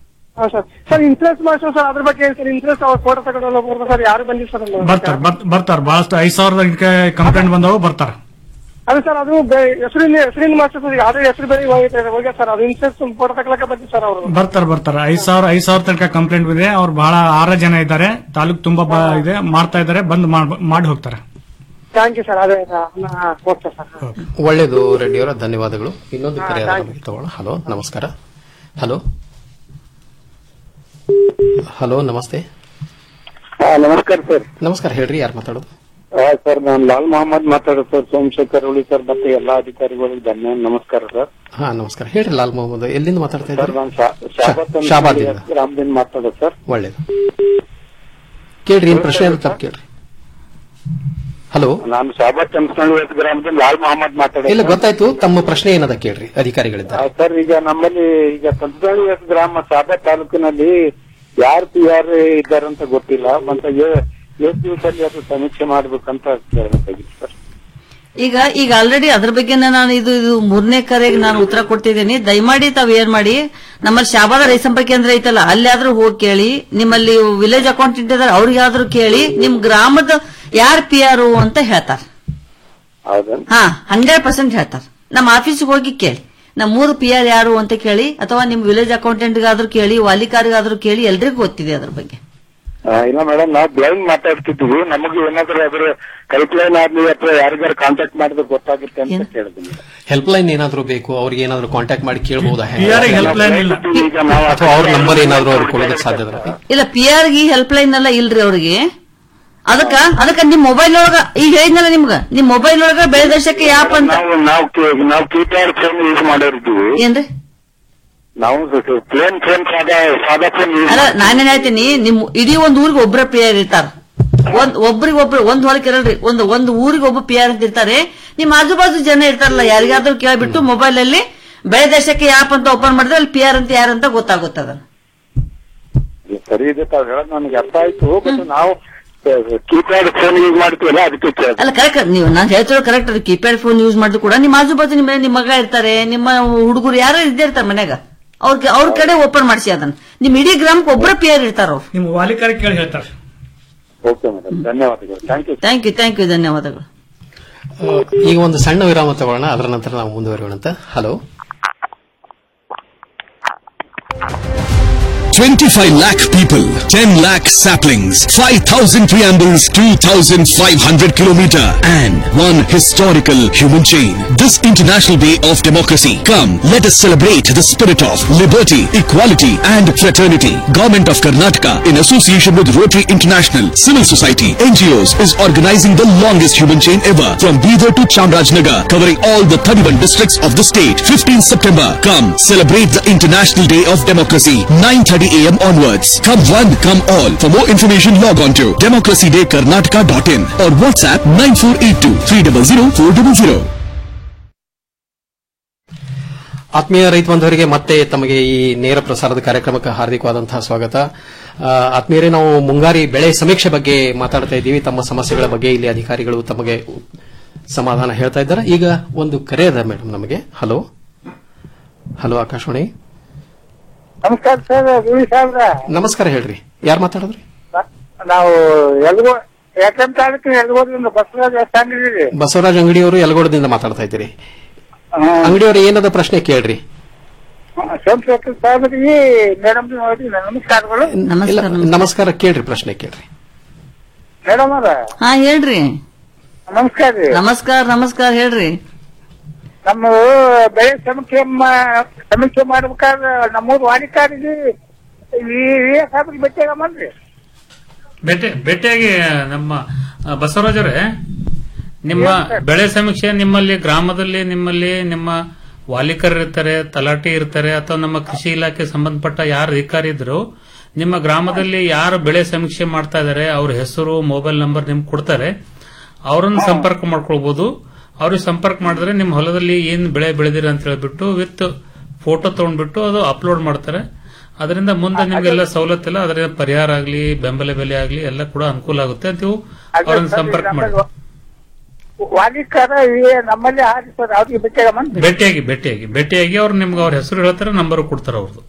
S10: ಹಾ ಸರ್ ಸರ್ ಇನ್ಸೂರೆನ್ಸ್ ಮಾಡ್ಸೋ ಸರ್ ಅದ್ರ ಬಗ್ಗೆ ಸರ್ ಇನ್ಸೂರೆನ್ಸ್ ಅವ್ರ ಫೋಟೋ ತಗೊಂಡು ಹೋಗ್ಬೋದು ಸರ್ ಯಾರು ಬಂದಿಲ್ಲ ಸರ್ ಅಲ್ಲಿ.
S9: ಬರ್ತಾರ ಬರ್- ಬರ್ತಾರ ಬಹಳಷ್ಟು ಐದ್ ಸಾವಿರದ ಕಂಪ್ಲೇಂಟ್ ಬಂದವು ಬರ್ತಾರ
S10: ಅದೇ ಸರ್ ಅದು ಬೆ- ಹೆಸರಿನ ಹೆಸರಿನ ಮಾಡ್ಸೋ ಸರ್ ಯಾವ್ದೇ ಹೆಸರು ಬೇರೆ ಹೋಗೈತೆ ಹೋಗ್ಯ ಸರ್ ಅದು ಇನ್ಸೂರೆನ್ಸ್ ಫೋಟೋ ತಗೊಳಕ ಬಂದಿ ಸರ್ ಅವರು
S9: ಬರ್ತಾರ ಬರ್ತಾರ ಐದ್ ಸಾವಿರ ಐದ್ ಸಾವಿರ ತನಕ ಕಂಪ್ಲೇಂಟ್ ಇದೆ ಅವ್ರು ಬಹಳ ಆರ ಜನ ಇದ್ದಾರೆ ತಾಲೂಕ್ ತುಂಬಾ ಬ- ಇದೆ ಮಾಡ್ತಾ ಇದ್ದಾರೆ ಬಂದ್ ಮಾಡ್- ಮಾಡಿ ಹೋಗ್ತಾರೆ
S10: ಥ್ಯಾಂಕ್ ಯು ಸರ್ ಅದೇ ಓಕೆ ಸರ್
S7: ಒಳ್ಳೇದು ರೆಡ್ಡಿ ಅವರ ಧನ್ಯವಾದಗಳು ಇನ್ನೊಂದು ಕರೆ ಅದ ನಮಗೆ ತಗೋಣ ಹಲೋ ನಮಸ್ಕಾರ ಹಲೋ ಹಲೋ ನಮಸ್ತೆ
S12: ನಮಸ್ಕಾರ ಸರ್
S7: ನಮಸ್ಕಾರ ಹೇಳ್ರಿ ಯಾರು ಮಾತಾಡೋದು
S12: ಸರ್ ನಾನು ಲಾಲ್ ಮೊಹಮ್ಮದ್ ಮಾತಾಡೋದು ಸರ್ ಸೋಮಶೇಖರ್ ಉಳಿ ಸರ್ ಮತ್ತೆ ಎಲ್ಲಾ ಅಧಿಕಾರಿಗಳಿಗೆ ಧನ್ಯ ನಮಸ್ಕಾರ ಸರ್
S7: ಹಾ ನಮಸ್ಕಾರ ಹೇಳ್ರಿ ಲಾಲ್ ಮೊಹಮ್ಮದ್ ಎಲ್ಲಿಂದ ಮಾತಾಡ್ತಾ
S12: ಸರ್
S7: ಇದ್ದಾರೆ
S12: ನಾನು ಶಾಬಾದ್ ಅಂತ
S7: ಶಾಬಾದಿಂದ.
S12: ಗ್ರಾಮದಿಂದ ಮಾತಾಡೋದು ಸರ್
S7: ಒಳ್ಳೇದು ಕೇಳ್ರಿ ಏನ್ ಪ್ರಶ್ನೆ ಇರುತ್ತೆ ತಪ್ಪು ಕೇಳ್ರಿ ಹಲೋ
S12: ನಾನು ಶಾಬಾದ್ ಚಂದ್ರಸ್ವಾಮಿ ಗ್ರಾಮದಿಂದ ಲಾಲ್ ಮೊಹಮ್ಮದ್
S7: ಇಲ್ಲ
S12: ಮಾತಾಡೋದು
S7: ಗೊತ್ತಾಯ್ತು ತಮ್ಮ ಪ್ರಶ್ನೆ ಏನದ ಕೇಳ್ರಿ ಅಧಿಕಾರಿಗಳಿಂದ
S12: ಆ, ಸರ್ ಈಗ ನಮ್ಮಲ್ಲಿ ಈಗ ತಂತ್ರಳಿ ಗ್ರಾಮ ಶಾಬಾದ್ ತಾಲೂಕಿನಲ್ಲಿ ಯಾರು ಪಿ ಆರ್ ಇದ್ದಾರಂತ ಗೊತ್ತಿಲ್ಲ ಮತ್ತೆ ಎ- ಎಷ್ಟು ದಿವಸದಲ್ಲಿ ಅದು ಸಮೀಕ್ಷೆ ಮಾಡ್ಬೇಕಂತ ಕೇಳಬೇಕಾಗಿತ್ತು ಸರ್
S11: ಈಗ ಈಗ ಆಲ್ರೆಡಿ ಅದ್ರ ಬಗ್ಗೆ ನಾನು ಇದು ಇದು ಮೂರನೇ ಕರೆಗೆ ನಾನು ಉತ್ತರ ಕೊಡ್ತಿದ್ದೀನಿ ದಯಮಾಡಿ ತಾವ್ ಏನ್ ಮಾಡಿ ನಮ್ಮಲ್ಲಿ ಶಾಬಾದ ರೈತ ಸಂಪರ್ಕ ಕೇಂದ್ರ ಐತಲ್ಲ ಅಲ್ಲಿ ಆದ್ರೂ ಹೋಗಿ ಕೇಳಿ ನಿಮ್ಮಲ್ಲಿ ವಿಲೇಜ್ ಅಕೌಂಟೆಂಟ್ ಇದಾರೆ ಅವ್ರಿಗಾದ್ರೂ ಕೇಳಿ ನಿಮ್ ಗ್ರಾಮದ ಯಾರ್ ಪಿ ಆರ್ ಅಂತ ಹೇಳ್ತಾರ
S12: ಹೌದಾ
S11: ಹಾ ಹಂಡ್ರೆಡ್ ಪರ್ಸೆಂಟ್ ಹೇಳ್ತಾರ ನಮ್ಮ ಆಫೀಸ್ಗೆ ಹೋಗಿ ಕೇಳಿ ನಮ್ಮ ಮೂರು ಪಿ ಆರ್ ಯಾರು ಅಂತ ಕೇಳಿ ಅಥವಾ ನಿಮ್ ವಿಲೇಜ್ ಅಕೌಂಟೆಂಟ್ಗಾದ್ರೂ ಕೇಳಿ ವಾಲಿಕಾರಿಗಾದ್ರೂ ಕೇಳಿ ಎಲ್ರಿಗೂ ಗೊತ್ತಿದೆ ಅದ್ರ ಬಗ್ಗೆ
S12: ಆ, ಇಲ್ಲ ಮೇಡಮ್ ನಾವು ಬ್ಲೈಂಡ್ ಮಾತಾಡ್ತಿದ್ವಿ ನಮಗೆ ಏನಾದ್ರೂ ಅದ್ರ ಹೆಲ್ಪ್ ಲೈನ್ ಆಗ್ಲಿ ಅಥವಾ ಯಾರಿಗಾರು ಕಾಂಟ್ಯಾಕ್ಟ್ ಮಾಡಿದ್ರೆ ಗೊತ್ತಾಗುತ್ತೆ ಅಂತ ಕೇಳಿದ್ವಿ
S7: ಹೆಲ್ಪ್ ಲೈನ್ ಏನಾದ್ರು ಬೇಕು ಅವ್ರಿಗೆ ಏನಾದ್ರು ಕಾಂಟ್ಯಾಕ್ಟ್ ಮಾಡಿ ಕೇಳಬಹುದಾ
S9: ಯಾರಿಗೆ help line ಇಲ್ಲ.
S12: ಈಗ ನಾವು
S7: ಅಥವಾ ಅವ್ರ ನಂಬರ್ ಏನಾದ್ರು ಅವ್ರಿಗೆ ಕೊಡೋದಕ್ಕೆ ಸಾಧ್ಯ ಇದೆ
S11: ಇಲ್ಲ ಪಿ ಆರ್ ಗಿ ಹೆಲ್ಪ್ ಲೈನ್ ಎಲ್ಲ ಇಲ್ರಿ ಅವ್ರಿಗೆ ಅದಕ್ಕ ಅದಕ್ಕ ನಿಮ್ ಮೊಬೈಲ್ ಒಳಗ ಈಗ ಹೇಳಿದ್ನಲ್ಲ ನಿಮ್ಗ ನಿಮ್ ಮೊಬೈಲ್ ಒಳಗ ಬೆಳೆದರ್ಶಕ್ಕೆ ಯಾಪ್ ಅಂತ
S12: ನಾವು ನಾವು ಕೀ- ನಾವು ಕೀಪ್ಯಾಡ್ ಫೋನ್ ಯೂಸ್ ಮಾಡೋರಿದ್ವಿ
S11: ಏನ್ರಿ
S12: ನಾವು ಪ್ಲೇನ್ ಫೋನ್ ಸಾದಾ ಸಾದಾ ಫೋನ್ ಯೂಸ್
S11: ಅಲ್ಲ ನಾನೇನ್ ಹೇಳ್ತೀನಿ ನಿಮ್ ಇಡೀ ಒಂದ್ ಊರಿಗೆ ಒಬ್ರ ಪಿ ಆರ್ ಇರ್ತಾರ ಒಂದ್ ಒಬ್ರಿಗೆ ಒಬ್ರು ಒಂದ್ ಹೊಲಕ್ಕೆ ಇರಲ್ರಿ ಒಂದು ಒಂದು ಊರಿಗೆ ಒಬ್ಬ ಪಿ ಆರ್ ಅಂತ ಇರ್ತಾರೆ ನಿಮ್ ಆಜು ಬಾಜು ಜನ ಇರ್ತಾರಲ್ಲ ಯಾರಿಗಾದ್ರೂ ಕೇಳ್ಬಿಟ್ಟು ಮೊಬೈಲ್ ಅಲ್ಲಿ ಬೆಳೆ ದೇಶಕ್ಕೆ ಯಾಪ್ ಅಂತ ಓಪನ್ ಮಾಡಿದ್ರೆ ಅಲ್ಲಿ ಪಿ ಆರ್ ಅಂತ ಯಾರಂತ ಗೊತ್ತಾಗುತ್ತದ
S12: ಸರಿ ಇದೆ ತಾವ್ ಹೇಳೋದು ನನಗೆ ಅರ್ಥ ಆಯ್ತು ಬಟ್ ನಾವು ಕೀಪ್ಯಾಡ್ ಫೋನ್ ಯೂಸ್ ಮಾಡ್ತೀವಲ್ಲ ಅದಕ್ಕೆ ಕೇಳಿದೆ
S11: ಅಲ್ಲ ಕರೆಕ್ಟ್ ನೀವು ನಾನು ಹೇಳ್ತಿರೋ ಕರೆಕ್ಟ್ ಅದು ಕೀಪ್ಯಾಡ್ ಫೋನ್ ಯೂಸ್ ಮಾಡಿದ್ರು ಕೂಡ ನಿಮ್ಮ ಆಜು ಬಾಜು ನಿಮ್ಮ ನಿಮ್ಮ ಮಗ ಇರ್ತಾರೆ ನಿಮ್ಮ ಹುಡುಗರು ಯಾರೋ ಇದ್ದೇ ಇರ್ತಾರೆ ಮನ್ಯಾಗ ಅವ್ರ ಅವ್ರ ಕಡೆ ಓಪನ್ ಮಾಡಿಸಿ ಅದನ್ನ ನಿಮ್ ಇಡೀ ಗ್ರಾಮಕ್ಕೆ ಒಬ್ಬರ ಪಿ ಆರ್ ಇರ್ತಾರ ಅವ್ರು
S9: ನಿಮ್ ವಾಲಿಕಾರ ಕೇಳಿ ಹೇಳ್ತಾರೆ
S12: ಓಕೆ ಮೇಡಮ್ ಧನ್ಯವಾದಗಳು thank you
S11: thank you thank you ಧನ್ಯವಾದಗಳು
S7: ಈಗ ಒಂದು ಸಣ್ಣ ವಿರಾಮ ತಗೊಳ್ಳೋಣ ಅದರ ನಂತರ ನಾವು ಮುಂದುವರಿಯೋಣ ಅಂತ hello
S4: 25 lakh people, 10 lakh saplings, 5,000 preambles, 2,500 kilometer, and one historical human chain. This International Day of Democracy. Come, let us celebrate the spirit of liberty, equality, and fraternity. Government of Karnataka, in association with Rotary International, Civil Society, NGOs, is organizing the longest human chain ever from Bidar to Chamrajnagar, covering all the 31 districts of the state. 15 September. Come, celebrate the International Day of Democracy. 9:30 a.m. onwards. Come one, come all. For more information, log on to democracydaykarnataka.in or WhatsApp 9482 300 400.
S7: ಆತ್ಮೀಯ ರೈತ ಬಂಧುವರಿಗೆ ಮತ್ತೆ ತಮಗೆ ಈ ನೇರ ಪ್ರಸಾರದ ಕಾರ್ಯಕ್ರಮಕ್ಕೆ ಹಾರ್ದಿಕವಾದಂತಹ ಸ್ವಾಗತ ಆ, ಆತ್ಮೀಯರೇ ನಾವು ಮುಂಗಾರಿ ಬೆಳೆ ಸಮೀಕ್ಷೆ ಬಗ್ಗೆ ಮಾತಾಡ್ತಾ ಇದ್ದೀವಿ ತಮ್ಮ ಸಮಸ್ಯೆಗಳ ಬಗ್ಗೆ ಇಲ್ಲಿ ಅಧಿಕಾರಿಗಳು ತಮಗೆ ಸಮಾಧಾನ ಹೇಳ್ತಾ ಇದ್ದಾರೆ ಈಗ ಒಂದು ಕರೆ ಅದ ಮೇಡಮ್ ನಮಗೆ ಹಲೋ ಹಲೋ ಆಕಾಶವಾಣಿ
S12: ನಮಸ್ಕಾರ ಸರ್ ಗುರು ಸಾಹೇಬ್ರ
S7: ನಮಸ್ಕಾರ ಹೇಳ್ರಿ ಯಾರು ಮಾತಾಡಿದ್ರಿ
S12: ನಾವು ಎಲ್ಗೋ ಯಾಕಂತ ತಾಲೂಕಿನ ಎಲ್ಗೋದ್ರಿಂದ ಬಸವರಾಜ ದೇವಸ್ಥಾನ
S7: ಬಸವರಾಜ್ ಅಂಗಡಿಯವರು ಯಲಗೋಡದಿಂದ ಮಾತಾಡ್ತಾ ಇದ್ದೀರಿ ಅಂಗಡಿಯವರು ಏನದ ಪ್ರಶ್ನೆ ಕೇಳ್ರಿ
S12: ಸೋಮಶೇಖರ್ ಸಾಹೇಬ್ರಿಗೆ ಮೇಡಮ್ ನೋಡಿ ನಮಸ್ಕಾರಗಳು
S7: ಇಲ್ಲ, ನಮಸ್ಕಾರ ಕೇಳ್ರಿ ಪ್ರಶ್ನೆ ಕೇಳ್ರಿ
S12: ಮೇಡಮ್ ಅವರ
S11: ಹಾ ಹೇಳ್ರಿ
S12: ನಮಸ್ಕಾರ ರೀ
S11: ನಮಸ್ಕಾರ ನಮಸ್ಕಾರ ಹೇಳ್ರಿ
S12: ನಮ್ಮ ಬೆಳೆ ಸಮೀಕ್ಷೆ ಮಾ- ಸಮೀಕ್ಷೆ ಮಾಡ್ಬೇಕಾದ್ರೆ ನಮ್ಮೂರು ವಾಡಿಕಾರಿಗೆ ಈ ಸಾಹೇಬ್ರಿಗೆ ಭೇಟಿಯಾಗಮ್ಮನ್ರಿ
S13: ಭೇಟಿ ಭೇಟಿಯಾಗಿ ನಮ್ಮ ಆ, ಬಸವರಾಜರೇ ನಿಮ್ಮ ಬೆಳೆ ಸಮೀಕ್ಷೆ ನಿಮ್ಮಲ್ಲಿ ಗ್ರಾಮದಲ್ಲಿ ನಿಮ್ಮಲ್ಲಿ ನಿಮ್ಮ ವಾಲಿಕರು ಇರ್ತಾರೆ ತಲಾಟಿ ಇರ್ತಾರೆ ಅಥವಾ ನಮ್ಮ ಕೃಷಿ ಇಲಾಖೆ ಸಂಬಂಧಪಟ್ಟ ಯಾರು ಅಧಿಕಾರಿ ಇದ್ರು ನಿಮ್ಮ ಗ್ರಾಮದಲ್ಲಿ ಯಾರು ಬೆಳೆ ಸಮೀಕ್ಷೆ ಮಾಡ್ತಾ ಇದಾರೆ ಅವ್ರ ಹೆಸರು ಮೊಬೈಲ್ ನಂಬರ್ ನಿಮ್ಗೆ ಕೊಡ್ತಾರೆ ಅವರನ್ನು ಸಂಪರ್ಕ ಮಾಡ್ಕೊಳ್ಬಹುದು ಅವ್ರಿಗೆ ಸಂಪರ್ಕ ಮಾಡಿದ್ರೆ ನಿಮ್ಮ ಹೊಲದಲ್ಲಿ ಏನ್ ಬೆಳೆ ಬೆಳೆದಿರಿ ಅಂತ ಹೇಳ್ಬಿಟ್ಟು ವಿತ್ ಫೋಟೋ ತಗೊಂಡ್ಬಿಟ್ಟು ಅದು ಅಪ್ಲೋಡ್ ಮಾಡ್ತಾರೆ ಅದರಿಂದ ಮುಂದೆ ನಿಮ್ಗೆಲ್ಲ ಸವಲತ್ತಿಲ್ಲ ಅದರಿಂದ ಪರಿಹಾರ ಆಗ್ಲಿ ಬೆಂಬಲ ಬೆಲೆ ಆಗ್ಲಿ ಎಲ್ಲ ಕೂಡ ಅನುಕೂಲ ಆಗುತ್ತೆ ಅಂತ ನೀವು ಅವ್ರನ್ನ ಸಂಪರ್ಕ ಮಾಡಿ
S12: ವಾಲಿಕಾರ ನಮ್ಮಲ್ಲಿ ಆರಿ ಸರ್ ಅವ್ರಿಗೆ ಭೇಟಿಯಾಗಮ್ಮನ್ರಿ
S13: ಭೇಟಿಯಾಗಿ ಭೇಟಿಯಾಗಿ ಭೇಟಿಯಾಗಿ ಅವ್ರು ನಿಮ್ಗೆ ಅವ್ರ ಹೆಸರು ಹೇಳ್ತಾರೆ ನಂಬರ್ ಕೊಡ್ತಾರೆ ಅವ್ರದ್ದು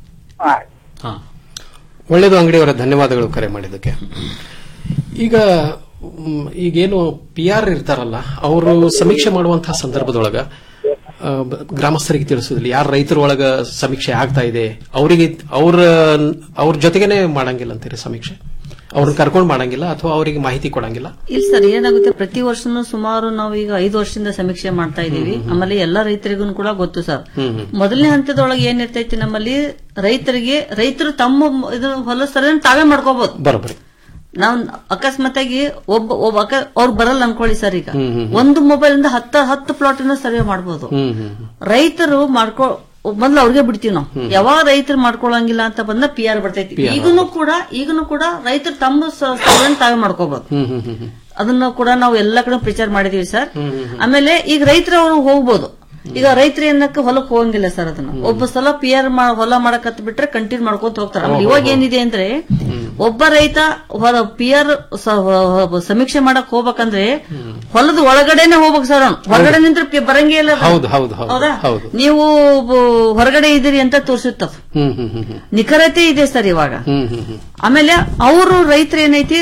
S13: ಹಾ
S7: ಒಳ್ಳೇದು ಅಂಗಡಿಯವರ ಧನ್ಯವಾದಗಳು ಕರೆ ಮಾಡಿದ್ದಕ್ಕೆ ಈಗ ಮ್, ಈಗೇನು ಪಿ ಆರ್ ಇರ್ತಾರಲ್ಲ ಅವರು ಸಮೀಕ್ಷೆ ಮಾಡುವಂತಹ ಸಂದರ್ಭದೊಳಗ ಆ, ಬ- ಗ್ರಾಮಸ್ಥರಿಗೆ ತಿಳಿಸೋದಿಲ್ಲ ಯಾರು ರೈತರ ಒಳಗ ಸಮೀಕ್ಷೆ ಆಗ್ತಾ ಇದೆ ಅವರಿಗೆ ಅವ್ರ ಅವ್ರ ಜೊತೆಗೇನೆ ಮಾಡಂಗಿಲ್ಲ ಅಂತೀರಿ ಸಮೀಕ್ಷೆ ಅವ್ರನ್ನ ಕರ್ಕೊಂಡು ಮಾಡಂಗಿಲ್ಲ ಅಥವಾ ಅವರಿಗೆ ಮಾಹಿತಿ ಕೊಡಂಗಿಲ್ಲ
S11: ಇಲ್ಲ ಸರ್ ಏನಾಗುತ್ತೆ ಪ್ರತಿ ವರ್ಷನೂ ಸುಮಾರು ನಾವು ಈಗ ಐದು ವರ್ಷದಿಂದ ಸಮೀಕ್ಷೆ ಮಾಡ್ತಾ ಇದೀವಿ ಆಮೇಲೆ ಎಲ್ಲಾ ರೈತರಿಗೂ ಕೂಡ ಗೊತ್ತು ಸರ್
S7: ಹ್ಮ್ ಹ್ಮ್.
S11: ಮೊದಲನೇ ಹಂತದೊಳಗೆ ಏನಿರ್ತೈತಿ ನಮ್ಮಲ್ಲಿ ರೈತರಿಗೆ ರೈತರು ತಮ್ಮ ಇದು ಹೊಲ ಸರಿಯನ್ನು ತಾವೇ ಮಾಡ್ಕೋಬಹುದು
S7: ಬರೋಬ್ಬರಿ
S11: ನಾವು ಅಕಸ್ಮಾತಾಗಿ ಒಬ್ಬ ಒಬ್ಬ ಅಕ- ಅವ್ರು ಬರಲ್ಲ ಅನ್ಕೊಳ್ಳಿ ಸರ್ ಈಗ
S7: ಹ್ಮ್ ಹ್ಮ್.
S11: ಒಂದು ಮೊಬೈಲ್ ಇಂದ ಹತ್ತ ಹತ್ತು ಪ್ಲಾಟ್ ಸರ್ವೆ ಮಾಡಬಹುದು
S7: ಹ್ಮ್ ಹ್ಮ್
S11: ರೈತರು ಮಾಡ್ಕೊ ಮೊದ್ಲು ಅವ್ರಿಗೆ ಬಿಡ್ತೀವಿ ನಾವು ಯಾವಾಗ ರೈತರು ಮಾಡ್ಕೊಳಂಗಿಲ್ಲ ಅಂತ ಬಂದ ಪಿ ಆರ್ ಬರ್ತೈತಿ
S7: PR
S11: ಈಗನು ಕೂಡ ಈಗನು ಕೂಡ ರೈತರು ತಮ್ಮ ಸ- ಸವಲತ್ತು ತಾವೇ ಮಾಡ್ಕೋಬಹುದು
S7: ಹ್ಮ್ ಹ್ಮ್ ಹ್ಮ್ ಹ್ಮ್
S11: ಅದನ್ನ ಕೂಡ ನಾವು ಎಲ್ಲಾ ಕಡೆ ಪ್ರಚಾರ ಮಾಡಿದೀವಿ ಸರ್
S7: ಹ್ಮ್ ಹ್ಮ್ ಹ್ಮ್.
S11: ಆಮೇಲೆ ಈಗ ರೈತರು ಅವರು ಹೋಗ್ಬೋದು ಈಗ ರೈತರು ಏನಕ್ಕೆ ಹೊಲಕ್ ಹೋಗಂಗಿಲ್ಲ ಸರ್ ಅದನ್ನ ಒಬ್ಬ ಸಲ ಪಿ ಆರ್ ಹೊಲ ಮಾಡಕತ್ ಬಿಟ್ರೆ ಕಂಟಿನ್ಯೂ ಮಾಡ್ಕೊಂತ ಹೋಗ್ತಾರೆ ಆಮೇಲೆ ಇವಾಗ ಏನಿದೆ ಅಂದ್ರೆ ಒಬ್ಬ ರೈತ ಪಿ ಆರ್ ಸಮೀಕ್ಷೆ ಮಾಡಕ್ ಹೋಗ್ಬೇಕಂದ್ರೆ ಹೊಲದ ಒಳಗಡೆನೆ ಹೋಗ್ಬೇಕು ಸರ್ ಅವ್ನು ಹೊರಗಡೆ ನಿಂತ್ರೆ ಪಿ- ಬರಂಗೇ ಇಲ್ಲ ಅದು.
S7: ಹೌದು ಹೌದು ಹೌದು
S11: ಹೌದಾ
S7: ಹೌದು
S11: ನೀವು ಬ- ಹೊರಗಡೆ ಇದ್ದೀರಿ ಅಂತ ತೋರಿಸುತ್ತದ
S7: ಹ್ಮ್ ಹ್ಮ್ ಹ್ಮ್ ಹ್ಮ್
S11: ನಿಖರತೆ ಇದೆ ಸರ್ ಇವಾಗ
S7: ಹ್ಮ್ ಹ್ಮ್ ಹ್ಮ್
S11: ಆಮೇಲೆ ಅವರು ರೈತರು ಏನೈತಿ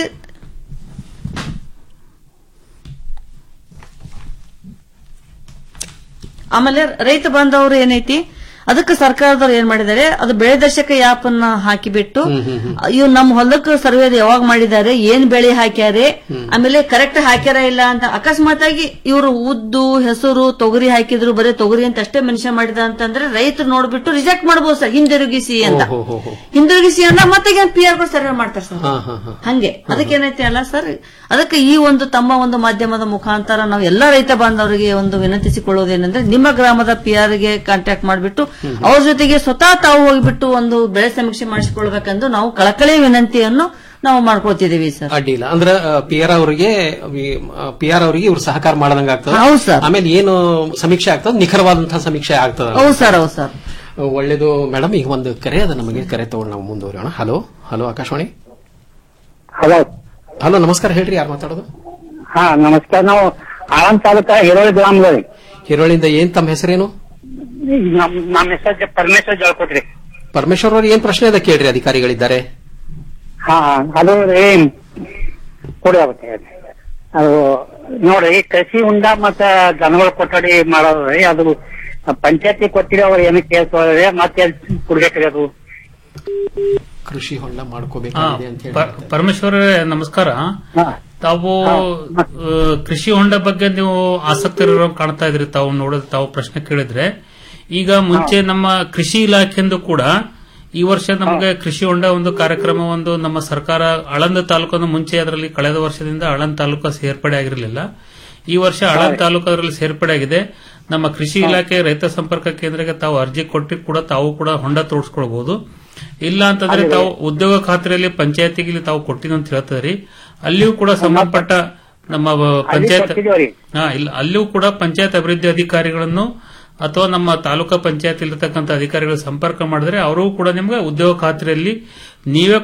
S11: ಆಮೇಲೆ ರೈತ ಬಾಂಧವರು ಏನೈತಿ ಅದಕ್ಕೆ ಸರ್ಕಾರದವ್ರು ಏನ್ ಮಾಡಿದ್ದಾರೆ ಅದು ಬೆಳೆ ದರ್ಶಕ ಆಪ್ ಅನ್ನ ಹಾಕಿಬಿಟ್ಟು ಇವ್ ನಮ್ಮ ಹೊಲಕ್ಕೆ ಸರ್ವೆ ಯಾವಾಗ ಮಾಡಿದ್ದಾರೆ ಏನ್ ಬೆಳೆ ಹಾಕ್ಯಾರೆ ಆಮೇಲೆ ಕರೆಕ್ಟ್ ಹಾಕ್ಯಾರ ಇಲ್ಲ ಅಂತ ಅಕಸ್ಮಾತ್ ಆಗಿ ಇವರು ಉದ್ದು ಹೆಸರು ತೊಗರಿ ಹಾಕಿದ್ರು ಬರೀ ತೊಗರಿ ಅಂತ ಅಷ್ಟೇ ಮೆನ್ಷನ್ ಮಾಡಿದ ಅಂತಂದ್ರೆ ರೈತರು ನೋಡ್ಬಿಟ್ಟು ರಿಜೆಕ್ಟ್ ಮಾಡ್ಬೋದು ಸರ್ ಹಿಂದಿರುಗಿಸಿ ಅಂತ
S7: ಹೋ ಹೋ ಹೋ
S11: ಹಿಂದಿರುಗಿಸಿ ಅಂದ ಮತ್ತೆ ಪಿ ಆರ್ ಸರ್ವೆ ಮಾಡ್ತಾರೆ ಸರ್
S7: ಹಾ ಹಾ ಹಾ
S11: ಹಂಗೆ ಅದಕ್ಕೇನೈತೆ ಅಲ್ಲ ಸರ್ ಅದಕ್ಕೆ ಈ ಒಂದು ತಮ್ಮ ಒಂದು ಮಾಧ್ಯಮದ ಮುಖಾಂತರ ನಾವು ಎಲ್ಲಾ ರೈತ ಬಾಂಧವರಿಗೆ ಒಂದು ವಿನಂತಿಸಿಕೊಳ್ಳುವುದೇನೆಂದ್ರೆ ನಿಮ್ಮ ಗ್ರಾಮದ ಪಿ ಗೆ ಕಾಂಟ್ಯಾಕ್ಟ್ ಮಾಡಿಬಿಟ್ಟು ಅವ್ರ ಜೊತೆಗೆ ಸ್ವತಃ ತಾವು ಹೋಗಿಬಿಟ್ಟು ಒಂದು ಬೆಳೆ ಸಮೀಕ್ಷೆ ಮಾಡಿಸಿಕೊಳ್ಬೇಕೆಂದು ನಾವು ಕಳಕಳಿಯ ವಿನಂತಿಯನ್ನು ನಾವು ಮಾಡ್ಕೊಳ್ತಿದ್ದೀವಿ ಸರ್
S7: ಅಡ್ಡಿ ಇಲ್ಲ ಅಂದ್ರೆ ಪಿ ಆರ್ ಅವರಿಗೆ ಪಿ ಆರ್ ಅವರಿಗೆ ಇವ್ರು ಸಹಕಾರ ಮಾಡದಂಗ ಆಗ್ತದೆ
S11: ಹೌದು ಸರ್.
S7: ಆಮೇಲೆ ಏನು ಸಮೀಕ್ಷೆ ಆಗ್ತದೆ ನಿಖರವಾದಂತಹ ಸಮೀಕ್ಷೆ ಆಗ್ತದೆ
S11: ಹೌದು ಸರ್ ಹೌದು ಸರ್
S7: ಒಳ್ಳೇದು ಮೇಡಮ್ ಈಗ ಒಂದು ಕರೆ ಅದ ನಮಗೆ ಕರೆ ತಗೊಂಡು ನಾವು ಮುಂದುವರಿಯೋಣ hello hello Akashvani
S12: hello
S7: hello ನಮಸ್ಕಾರ ಹೇಳ್ರಿ ಯಾರು ಮಾತಾಡೋದು
S12: ಹಾ ನಮಸ್ಕಾರ ನಾವು ಆಳಂದ್ ತಾಲೂಕ ಹಿರೋಳಿ ಗ್ರಾಮದಲ್ಲಿ
S7: ಹಿರೋಳಿಂದ ಏನ್ ತಮ್ಮ ಹೆಸರೇನು
S12: ನಮ್ ನಮ್ಮ ಹೆಸರು ಪರಮೇಶ್ವರ್ ಜಳ್ಕೊಟ್ರಿ
S7: ಪರಮೇಶ್ವರ್ ಅವ್ರು ಏನ್ ಪ್ರಶ್ನೆ ಅದ ಕೇಳ್ರಿ ಅಧಿಕಾರಿಗಳಿದ್ದಾರೆ
S12: ಹಾ ಅದು ರೀ ಕೊಡಿ ಅವತ್ತೆ ಅದು ನೋಡ್ರಿ ಕೃಷಿ ಹುಂಡ ಮತ್ತ ದನಗಳ ಕೊಠಡಿ ಮಾಡೋದ್ರಿ ಅದು ಪಂಚಾಯತಿ ಕೊಟ್ಟಿರಿ ಅವ್ರ ಏನಕ್ಕೆ ಕೇಳ್ಕೊಳ್ಳಿ ಮತ್ತೆ ಕೊಡ್ಬೇಕ್ರಿ ಅದು
S7: ಕೃಷಿ ಹೊಂಡ ಮಾಡ್ಕೋಬೇಕಾಗಿದೆ ಅಂತ ಹೇಳಿ
S13: ಪ- ಪರಮೇಶ್ವರ ನಮಸ್ಕಾರ ತಾವು ಆ, ಕೃಷಿ ಹೊಂಡ ಬಗ್ಗೆ ನೀವು ಆಸಕ್ತರಿರೋ ಕಾಣ್ತಾ ಇದ್ರಿ ತಾವು ನೋಡಿದ್ರೆ ತಾವು ಪ್ರಶ್ನೆ ಕೇಳಿದ್ರೆ ಈಗ ಮುಂಚೆ ನಮ್ಮ ಕೃಷಿ ಇಲಾಖೆಯಿಂದ ಕೂಡ ಈ ವರ್ಷ ನಮಗೆ ಕೃಷಿ ಹೊಂಡ ಒಂದು ಕಾರ್ಯಕ್ರಮ ಒಂದು ನಮ್ಮ ಸರ್ಕಾರ ಆಳಂದ ತಾಲೂಕನ್ನು ಮುಂಚೆ ಅದರಲ್ಲಿ ಕಳೆದ ವರ್ಷದಿಂದ ಆಳಂದ ತಾಲೂಕು ಸೇರ್ಪಡೆ ಆಗಿರಲಿಲ್ಲ ಈ ವರ್ಷ ಆಳಂದ ತಾಲೂಕು ಅದರಲ್ಲಿ ಸೇರ್ಪಡೆ ಆಗಿದೆ ನಮ್ಮ ಕೃಷಿ ಇಲಾಖೆ ರೈತ ಸಂಪರ್ಕ ಕೇಂದ್ರಕ್ಕೆ ತಾವು ಅರ್ಜಿ ಕೊಟ್ಟು ಕೂಡ ತಾವು ಕೂಡ ಹೊಂಡ ತೋರಿಸ್ಕೊಳ್ಬಹುದು ಇಲ್ಲ ಅಂತಂದ್ರೆ ತಾವು ಉದ್ಯೋಗ ಖಾತ್ರಿಯಲ್ಲಿ ಪಂಚಾಯತಿಗೆ ಇಲ್ಲಿ ತಾವು ಕೊಟ್ಟಿದ್ದು ಅಂತ ಹೇಳ್ತದ್ರಿ ಅಲ್ಲಿಯೂ ಕೂಡ ಸಂಬಂಧಪಟ್ಟ ನಮ್ಮ ಪಂಚಾಯತ್
S12: ಕೊಟ್ಟಿದ್ದೀವ್ರಿ.
S13: ಹಾ ಇಲ್ಲ ಅಲ್ಲಿಯೂ ಕೂಡ ಪಂಚಾಯತ್ ಅಭಿವೃದ್ಧಿ ಅಧಿಕಾರಿಗಳನ್ನು ಅಥವಾ ನಮ್ಮ ತಾಲೂಕಾ ಪಂಚಾಯತ್ ಇರತಕ್ಕಂಥ ಅಧಿಕಾರಿಗಳು ಸಂಪರ್ಕ ಮಾಡಿದ್ರೆ ಅವರು ಕೂಡ ನಿಮ್ಗೆ ಉದ್ಯೋಗ ಖಾತ್ರಿಯಲ್ಲಿ ನೀವೇ